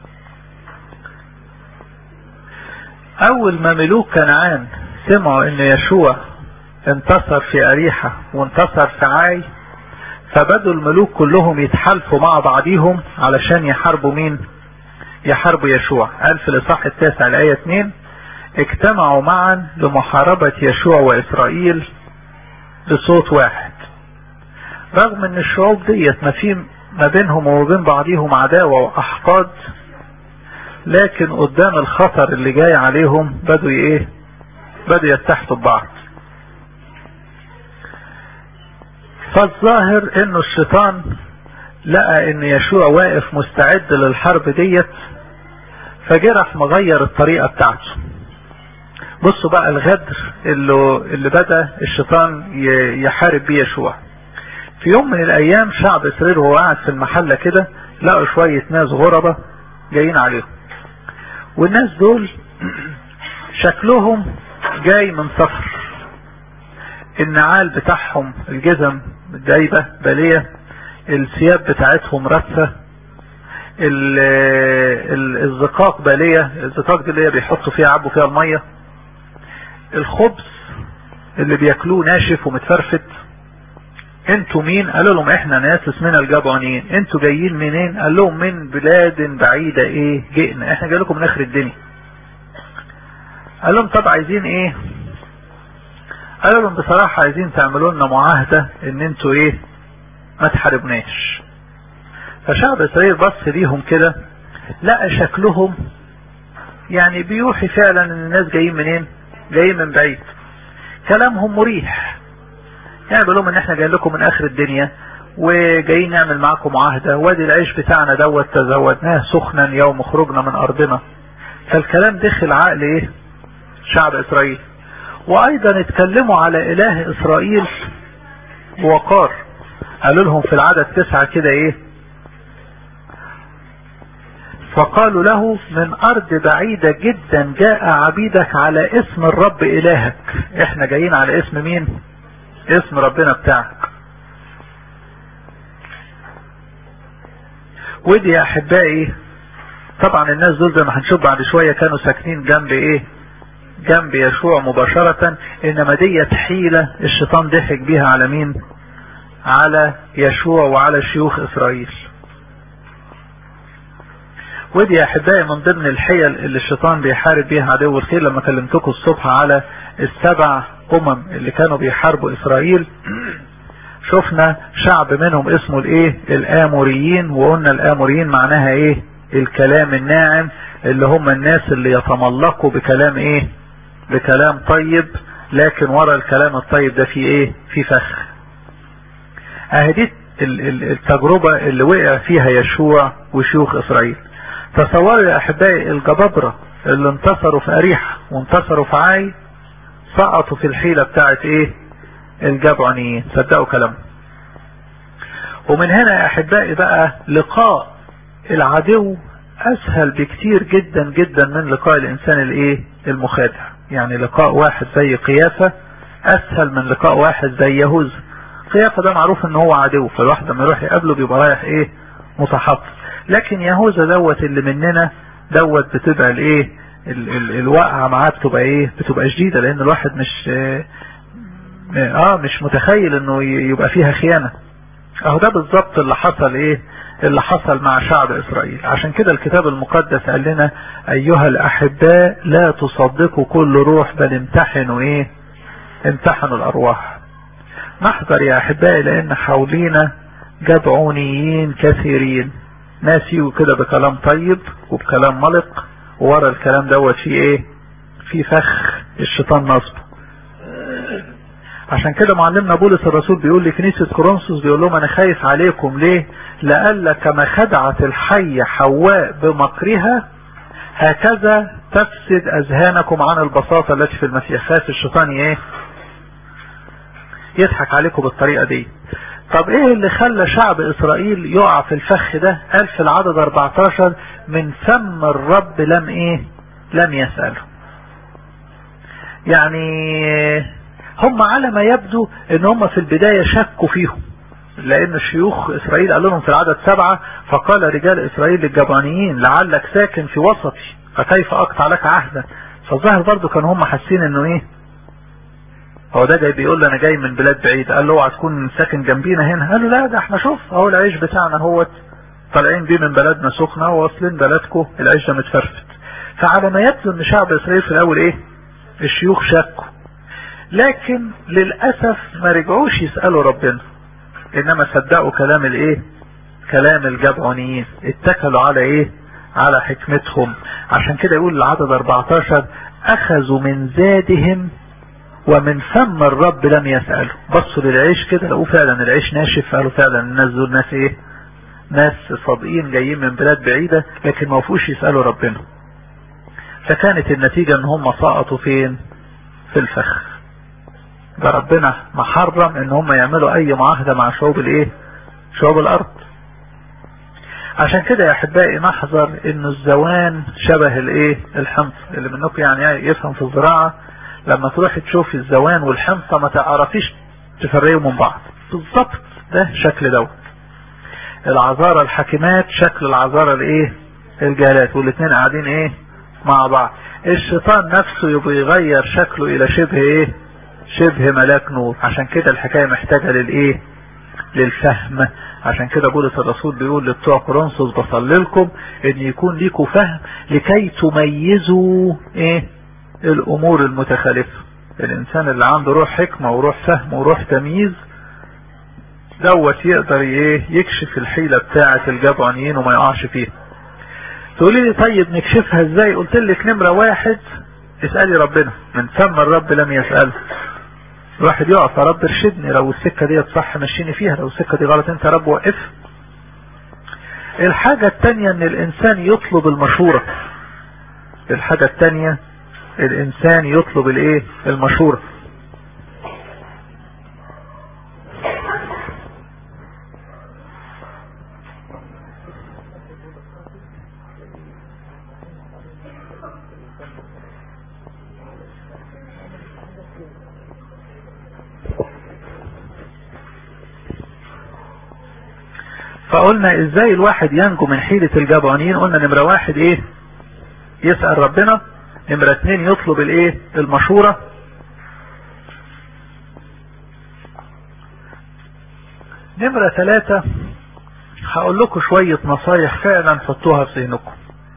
اول ما ملوك كنعان سمعوا ان يشوع انتصر في اريحة وانتصر في عاي فبدوا الملوك كلهم يتحالفوا مع بعضيهم علشان يحاربوا مين يحاربوا يشوع قال في الاصحاح التاسع الاية 2 اجتمعوا معا لمحاربة يشوع واسرائيل بصوت واحد رغم ان الشعوب ديت ما في ما بينهم وما بين بعضيهم عداوة واحقاد لكن قدام الخطر اللي جاي عليهم بدوا ايه بدوا يتحدوا ببعض فالظاهر انه الشيطان لقى ان يشوع واقف مستعد للحرب ديت فجرح مغير الطريقة بتاعته بصوا بقى الغدر اللي, اللي بدأ الشيطان يحارب بيه يشوع في يوم من الايام شعب اسرائيل وهو قاعد في المحلة كده لقوا شوية ناس غربة جايين عليهم والناس دول شكلهم جاي من سفر النعال بتاعهم الجزم دايبة بالية الثياب بتاعتهم رثة الزقاق بالية الزقاق دي اللي هي بيحطوا فيها عبوا فيها المية الخبز اللي بياكلوه ناشف ومتفرفت انتوا مين قالوا لهم احنا ناس اسمنا الجبعانيين انتوا جايين منين قال لهم من بلاد بعيدة ايه جئنا احنا جاي لكم من اخر الدنيا قال لهم طب عايزين ايه قالوا لهم بصراحة عايزين تعملوا لنا معاهدة ان انتوا ايه ما تحاربناش فشعب اسرائيل بص ليهم كده لقى شكلهم يعني بيوحي فعلا ان الناس جايين منين جايين من بعيد كلامهم مريح يعني بيقول لهم ان احنا جايين لكم من اخر الدنيا وجايين نعمل معاكم معاهدة وادي العيش بتاعنا دوت تزودناه سخنا يوم خروجنا من ارضنا فالكلام دخل عقل ايه شعب اسرائيل وايضا اتكلموا على اله اسرائيل وقار قالوا لهم في العدد تسعة كده ايه فقالوا له من ارض بعيدة جدا جاء عبيدك على اسم الرب الهك احنا جايين على اسم مين اسم ربنا بتاعك ودي يا احبائي طبعا الناس دول زي ما هنشوف بعد شوية كانوا ساكنين جنب ايه جنب يشوع مباشرة انما ديت حيلة الشيطان ضحك بيها على مين على يشوع وعلى شيوخ اسرائيل ودي يا احبائي من ضمن الحيل اللي الشيطان بيحارب بيها عدو الخير لما كلمتكم الصبح على السبع امم اللي كانوا بيحاربوا اسرائيل شفنا شعب منهم اسمه الايه الاموريين وقلنا الاموريين معناها ايه الكلام الناعم اللي هم الناس اللي يتملقوا بكلام ايه بكلام طيب لكن ورا الكلام الطيب ده فيه ايه في فخ اهديت التجربة اللي وقع فيها يشوع وشيوخ اسرائيل تصوروا يا احبائي الجبابرة اللي انتصروا في اريحة وانتصروا في عاي سقطوا في الحيلة بتاعت ايه الجبعنيين صدقوا كلام ومن هنا يا احبائي بقى لقاء العدو اسهل بكتير جدا جدا من لقاء الانسان الايه المخادع يعني لقاء واحد زي قيافة اسهل من لقاء واحد زي يهوذا قيافة ده معروف ان هو عدو فالواحد لما يروح يقابله بيبقى رايح ايه متحفظ لكن يهوذا دوت اللي مننا دوت بتبقى الايه ال ال الوقعة معاه بتبقى ايه بتبقى شديدة لان الواحد مش اه, اه مش متخيل انه يبقى فيها خيانة اهو ده بالظبط اللي حصل ايه اللي حصل مع شعب اسرائيل عشان كده الكتاب المقدس قال لنا ايها الاحباء لا تصدقوا كل روح بل امتحنوا ايه امتحنوا الارواح نحذر يا احبائي لان حولينا جدعونيين كثيرين ناس يجوا كده بكلام طيب وبكلام ملق وورا الكلام دوت فيه ايه في فخ الشيطان نصبه عشان كده معلمنا بولس الرسول بيقول لكنيسة كورنثوس بيقول لهم انا خايف عليكم ليه لألا كما خدعت الحية حواء بمكرها هكذا تفسد اذهانكم عن البساطة التي في المسيح خاف الشيطان ايه يضحك عليكم بالطريقة دي طب ايه اللي خلى شعب اسرائيل يقع في الفخ ده قال في العدد 14 من فم الرب لم ايه لم يسأله يعني هم على ما يبدو ان هم في البداية شكوا فيهم لان شيوخ اسرائيل قالوا لهم في العدد سبعة فقال رجال اسرائيل للجبانيين لعلك ساكن في وسطي فكيف اقطع لك عهدا فالظاهر برضو كانوا هم حاسين انه ايه هو ده جاي بيقول له انا جاي من بلاد بعيد قال له اوعى تكون ساكن جنبينا هنا قال له لا ده احنا شوف اهو العيش بتاعنا هو طالعين بيه من بلدنا سخنة واصلين بلدكم العيش ده متفرفت فعلى ما يبدو ان شعب اسرائيل في الاول ايه الشيوخ شكوا لكن للأسف ما رجعوش يسألوا ربنا انما صدقوا كلام الايه كلام الجبعونيين اتكلوا على ايه على حكمتهم عشان كده يقول العدد 14 اخذوا من زادهم ومن فم الرب لم يسألوا بصوا للعيش كده لقوا فعلا العيش ناشف قالوا فعلا الناس دول ناس ايه ناس صادقين جايين من بلاد بعيدة لكن ما وفوش يسألوا ربنا فكانت النتيجة ان هم سقطوا فين في الفخ ده ربنا محرم ان هم يعملوا اي معاهدة مع شعوب الايه شعوب الارض عشان كده يا احبائي نحذر ان الزوان شبه الايه الحنطة اللي منكم يعني يفهم في الزراعة لما تروح تشوف الزوان والحنطة ما تعرفيش تفرقوا من بعض بالظبط ده شكل دوت العذارى الحاكمات شكل العذارى الايه الجالات والاثنين قاعدين ايه مع بعض الشيطان نفسه يبقى يغير شكله الى شبه ايه شبه ملاك نور عشان كده الحكاية محتاجة للايه للفهم عشان كده بولس الرسول بيقول لبتوع كورنثوس بصلي لكم ان يكون ليكم فهم لكي تميزوا ايه الامور المتخالفة الانسان اللي عنده روح حكمة وروح فهم وروح تمييز دوت يقدر ايه يكشف الحيلة بتاعة الجبعنيين وما يقعش فيها تقولي لي طيب نكشفها ازاي قلت لك نمرة واحد اسألي ربنا من ثم الرب لم يسأله الواحد يقف يا رب ارشدني لو السكة دي صح مشيني فيها لو السكة دي غلط انت يا رب وقف الحاجة التانية ان الانسان يطلب المشورة الحاجة التانية الانسان يطلب الايه المشورة فقلنا ازاي الواحد ينجو من حيلة الجبعنين قلنا نمرة واحد ايه يسأل ربنا نمرة اتنين يطلب الايه المشورة نمرة ثلاثة هقول لكم شوية نصايح فعلا حطوها في ذهنكم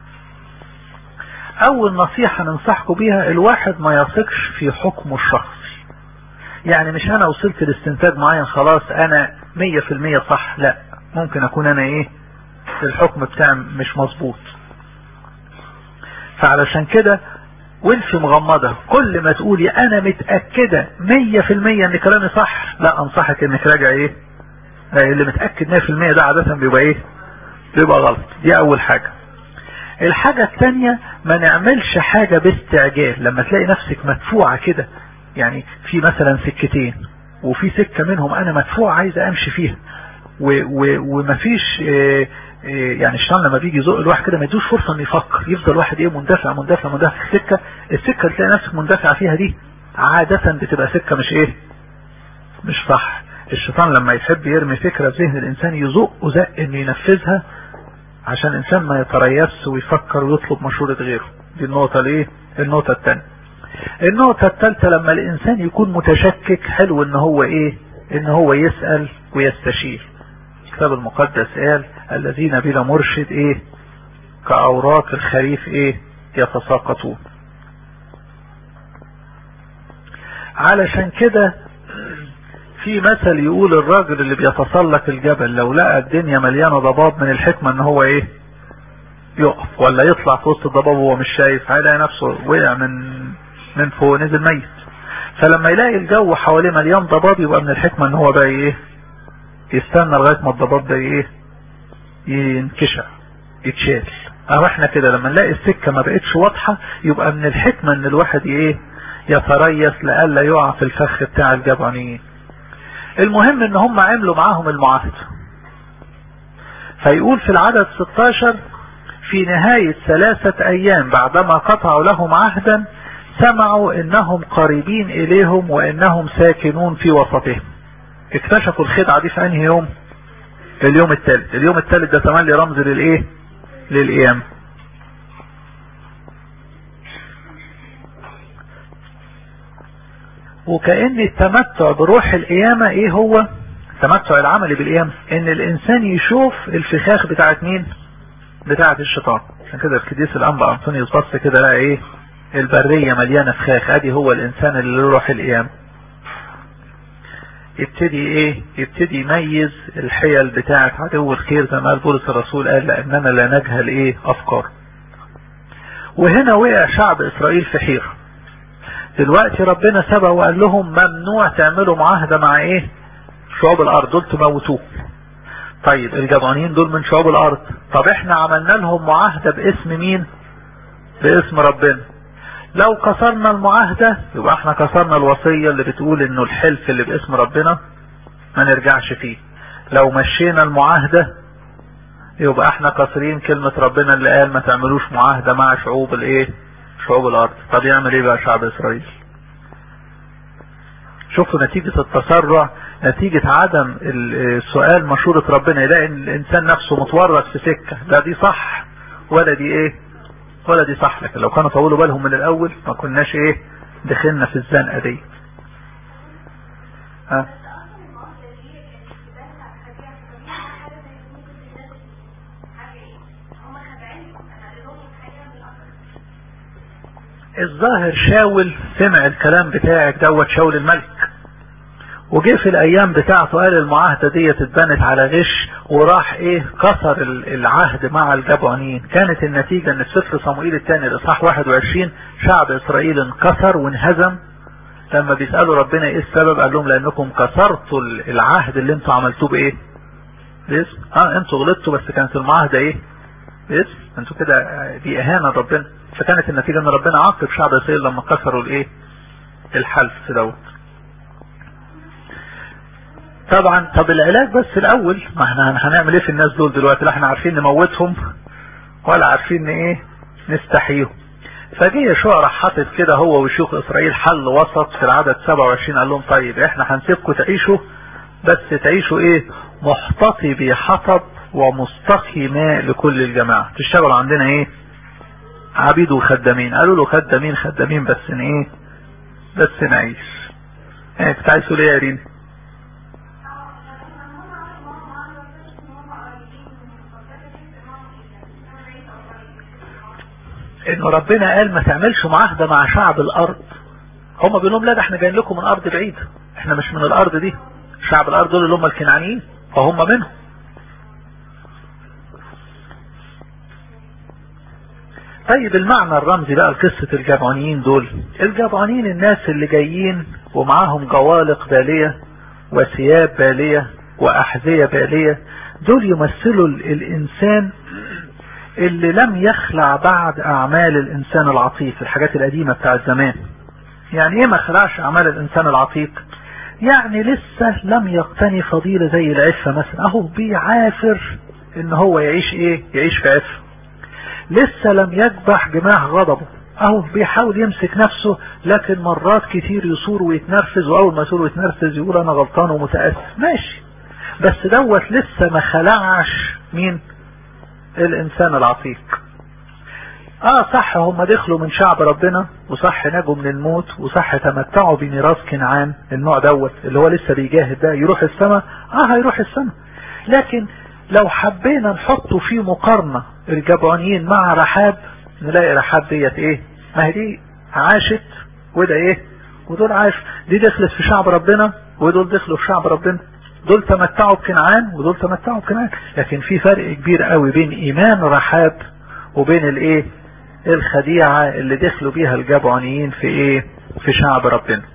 اول نصيحة ننصحكم بيها الواحد ما يثقش في حكمه الشخصي يعني مش انا وصلت لاستنتاج معين خلاص انا مية في المية صح لا ممكن اكون انا ايه الحكم بتاعي مش مظبوط فعلشان كده وانت مغمضة كل ما تقولي انا متأكدة مية في المية ان كلامي صح لا انصحك انك راجع ايه اللي متأكد مية في المية ده عادة بيبقى ايه بيبقى غلط دي اول حاجة الحاجة الثانية ما نعملش حاجة باستعجال لما تلاقي نفسك مدفوعة كده يعني في مثلا سكتين وفي سكة منهم انا مدفوع عايز امشي فيها ومفيش اه اه يعني الشيطان لما بيجي يزق الواحد كده ما يدوش فرصه انه يفكر يفضل واحد ايه مندفع مندفع مندفع في السكه السكه اللي تلاقي نفسك مندفع فيها دي عاده بتبقى سكه مش ايه مش صح الشيطان لما يحب يرمي فكره في ذهن الانسان يزق زق انه ينفذها عشان الانسان ما يتريث ويفكر ويطلب مشوره غيره دي النقطه الايه النقطه الثانيه النقطه الثالثه لما الانسان يكون متشكك حلو ان هو ايه ان هو يسال ويستشير الكتاب المقدس قال الذين بلا مرشد ايه كأوراق الخريف ايه يتساقطون علشان كده في مثل يقول الراجل اللي بيتسلق الجبل لو لقى الدنيا مليانة ضباب من الحكمة ان هو ايه يقف ولا يطلع في وسط الضباب وهو مش شايف هيلاقي نفسه وقع من من فوق نزل ميت فلما يلاقي الجو حواليه مليان ضباب يبقى من الحكمة ان هو بقى ايه يستنى لغاية ما الضباب ده ايه ينكشع يتشال اهو احنا كده لما نلاقي السكة ما بقتش واضحة يبقى من الحكمة ان الواحد ايه يتريث لألا يقع في الفخ بتاع الجبعنيين المهم ان هم عملوا معاهم المعاهدة فيقول في العدد 16 في نهاية ثلاثة ايام بعدما قطعوا لهم عهدا سمعوا انهم قريبين اليهم وانهم ساكنون في وسطهم اكتشفوا الخدعة دي في انهي يوم اليوم الثالث اليوم الثالث ده تملي رمز للايه للقيام وكأن التمتع بروح القيامة ايه هو التمتع العملي بالقيامة ان الانسان يشوف الفخاخ بتاعت مين بتاعت الشيطان عشان كده القديس الانبا انطونيوس بص كده لقى ايه البرية مليانة فخاخ ادي هو الانسان اللي له روح القيامة يبتدي ايه يبتدي يميز الحيل بتاعت عدو الخير زي ما قال بولس الرسول قال لاننا لا نجهل ايه افكار وهنا وقع شعب اسرائيل في حيرة دلوقتي ربنا سبق وقال لهم ممنوع تعملوا معاهدة مع ايه شعوب الارض دول تموتوه طيب الجبعانيين دول من شعوب الارض طب احنا عملنا لهم معاهدة باسم مين باسم ربنا لو كسرنا المعاهدة يبقى احنا كسرنا الوصية اللي بتقول انه الحلف اللي باسم ربنا ما نرجعش فيه لو مشينا المعاهدة يبقى احنا كسرين كلمة ربنا اللي قال ما تعملوش معاهدة مع شعوب الايه شعوب الارض طب يعمل ايه بقى شعب اسرائيل شوفوا نتيجة التسرع نتيجة عدم السؤال مشورة ربنا يلاقي الانسان نفسه متورط في سكة لا دي صح ولا دي ايه ولا دي صح لكن لو كانوا طولوا بالهم من الاول ما كناش ايه دخلنا في الزنقة دي ها الظاهر شاول سمع الكلام بتاعك دوت شاول الملك وجه في الايام بتاعته قال المعاهدة دي اتبنت على غش وراح ايه كسر العهد مع الجبعانيين كانت النتيجة ان السفر صموئيل الثاني الاصحاح 21 شعب اسرائيل انكسر وانهزم لما بيسألوا ربنا ايه السبب قال لهم لانكم كسرتوا العهد اللي انتوا عملتوه بايه باسم اه انتوا غلطتوا بس كانت المعاهدة ايه باسم انتوا كده دي اهانة ربنا فكانت النتيجة ان ربنا عاقب شعب اسرائيل لما كسروا الايه الحلف دوت طبعا طب العلاج بس الاول ما احنا هنعمل ايه في الناس دول دلوقتي لا احنا عارفين نموتهم ولا عارفين ايه نستحيهم فجه يشوع راح حاطط كده هو وشيوخ اسرائيل حل وسط في العدد 27 قال لهم طيب احنا هنسيبكم تعيشوا بس تعيشوا ايه محتطبي حطب ومستقي ماء لكل الجماعة تشتغلوا عندنا ايه عبيد وخدامين قالوا له خدامين خدامين بس ايه بس نعيش يعني كنت عايز تقول ايه يا ريني انه ربنا قال ما تعملش معاهدة مع شعب الارض هم بيقول لهم لا ده احنا جايين لكم من ارض بعيدة احنا مش من الارض دي شعب الارض دول اللي هم الكنعانيين فهم منهم طيب المعنى الرمزي بقى لقصة الجبعانيين دول الجبعانيين الناس اللي جايين ومعاهم جوالق بالية وثياب بالية وأحذية بالية دول يمثلوا الإنسان اللي لم يخلع بعد أعمال الإنسان العتيق الحاجات القديمة بتاع زمان يعني إيه ما خلعش أعمال الإنسان العتيق يعني لسه لم يقتني فضيلة زي العفة مثلا أهو بيعافر إن هو يعيش إيه يعيش في عفة لسه لم يكبح جماح غضبه اهو بيحاول يمسك نفسه لكن مرات كتير يصور ويتنرفز واول ما يصور ويتنرفز يقول انا غلطان ومتأسف ماشي بس دوت لسه ما خلعش مين الانسان العتيق اه صح هم دخلوا من شعب ربنا وصح نجوا من الموت وصح تمتعوا بميراث كنعان النوع دوت اللي هو لسه بيجاهد ده يروح السماء اه هيروح السماء لكن لو حبينا نحطه في مقارنة الجبعانيين مع رحاب نلاقي رحاب ديت ايه ما هي دي عاشت وده ايه ودول عاش دي دخلت في شعب ربنا ودول دخلوا في شعب ربنا دول تمتعوا بكنعان ودول تمتعوا بكنعان لكن في فرق كبير قوي بين ايمان رحاب وبين الايه الخديعة اللي دخلوا بيها الجبعانيين في ايه في شعب ربنا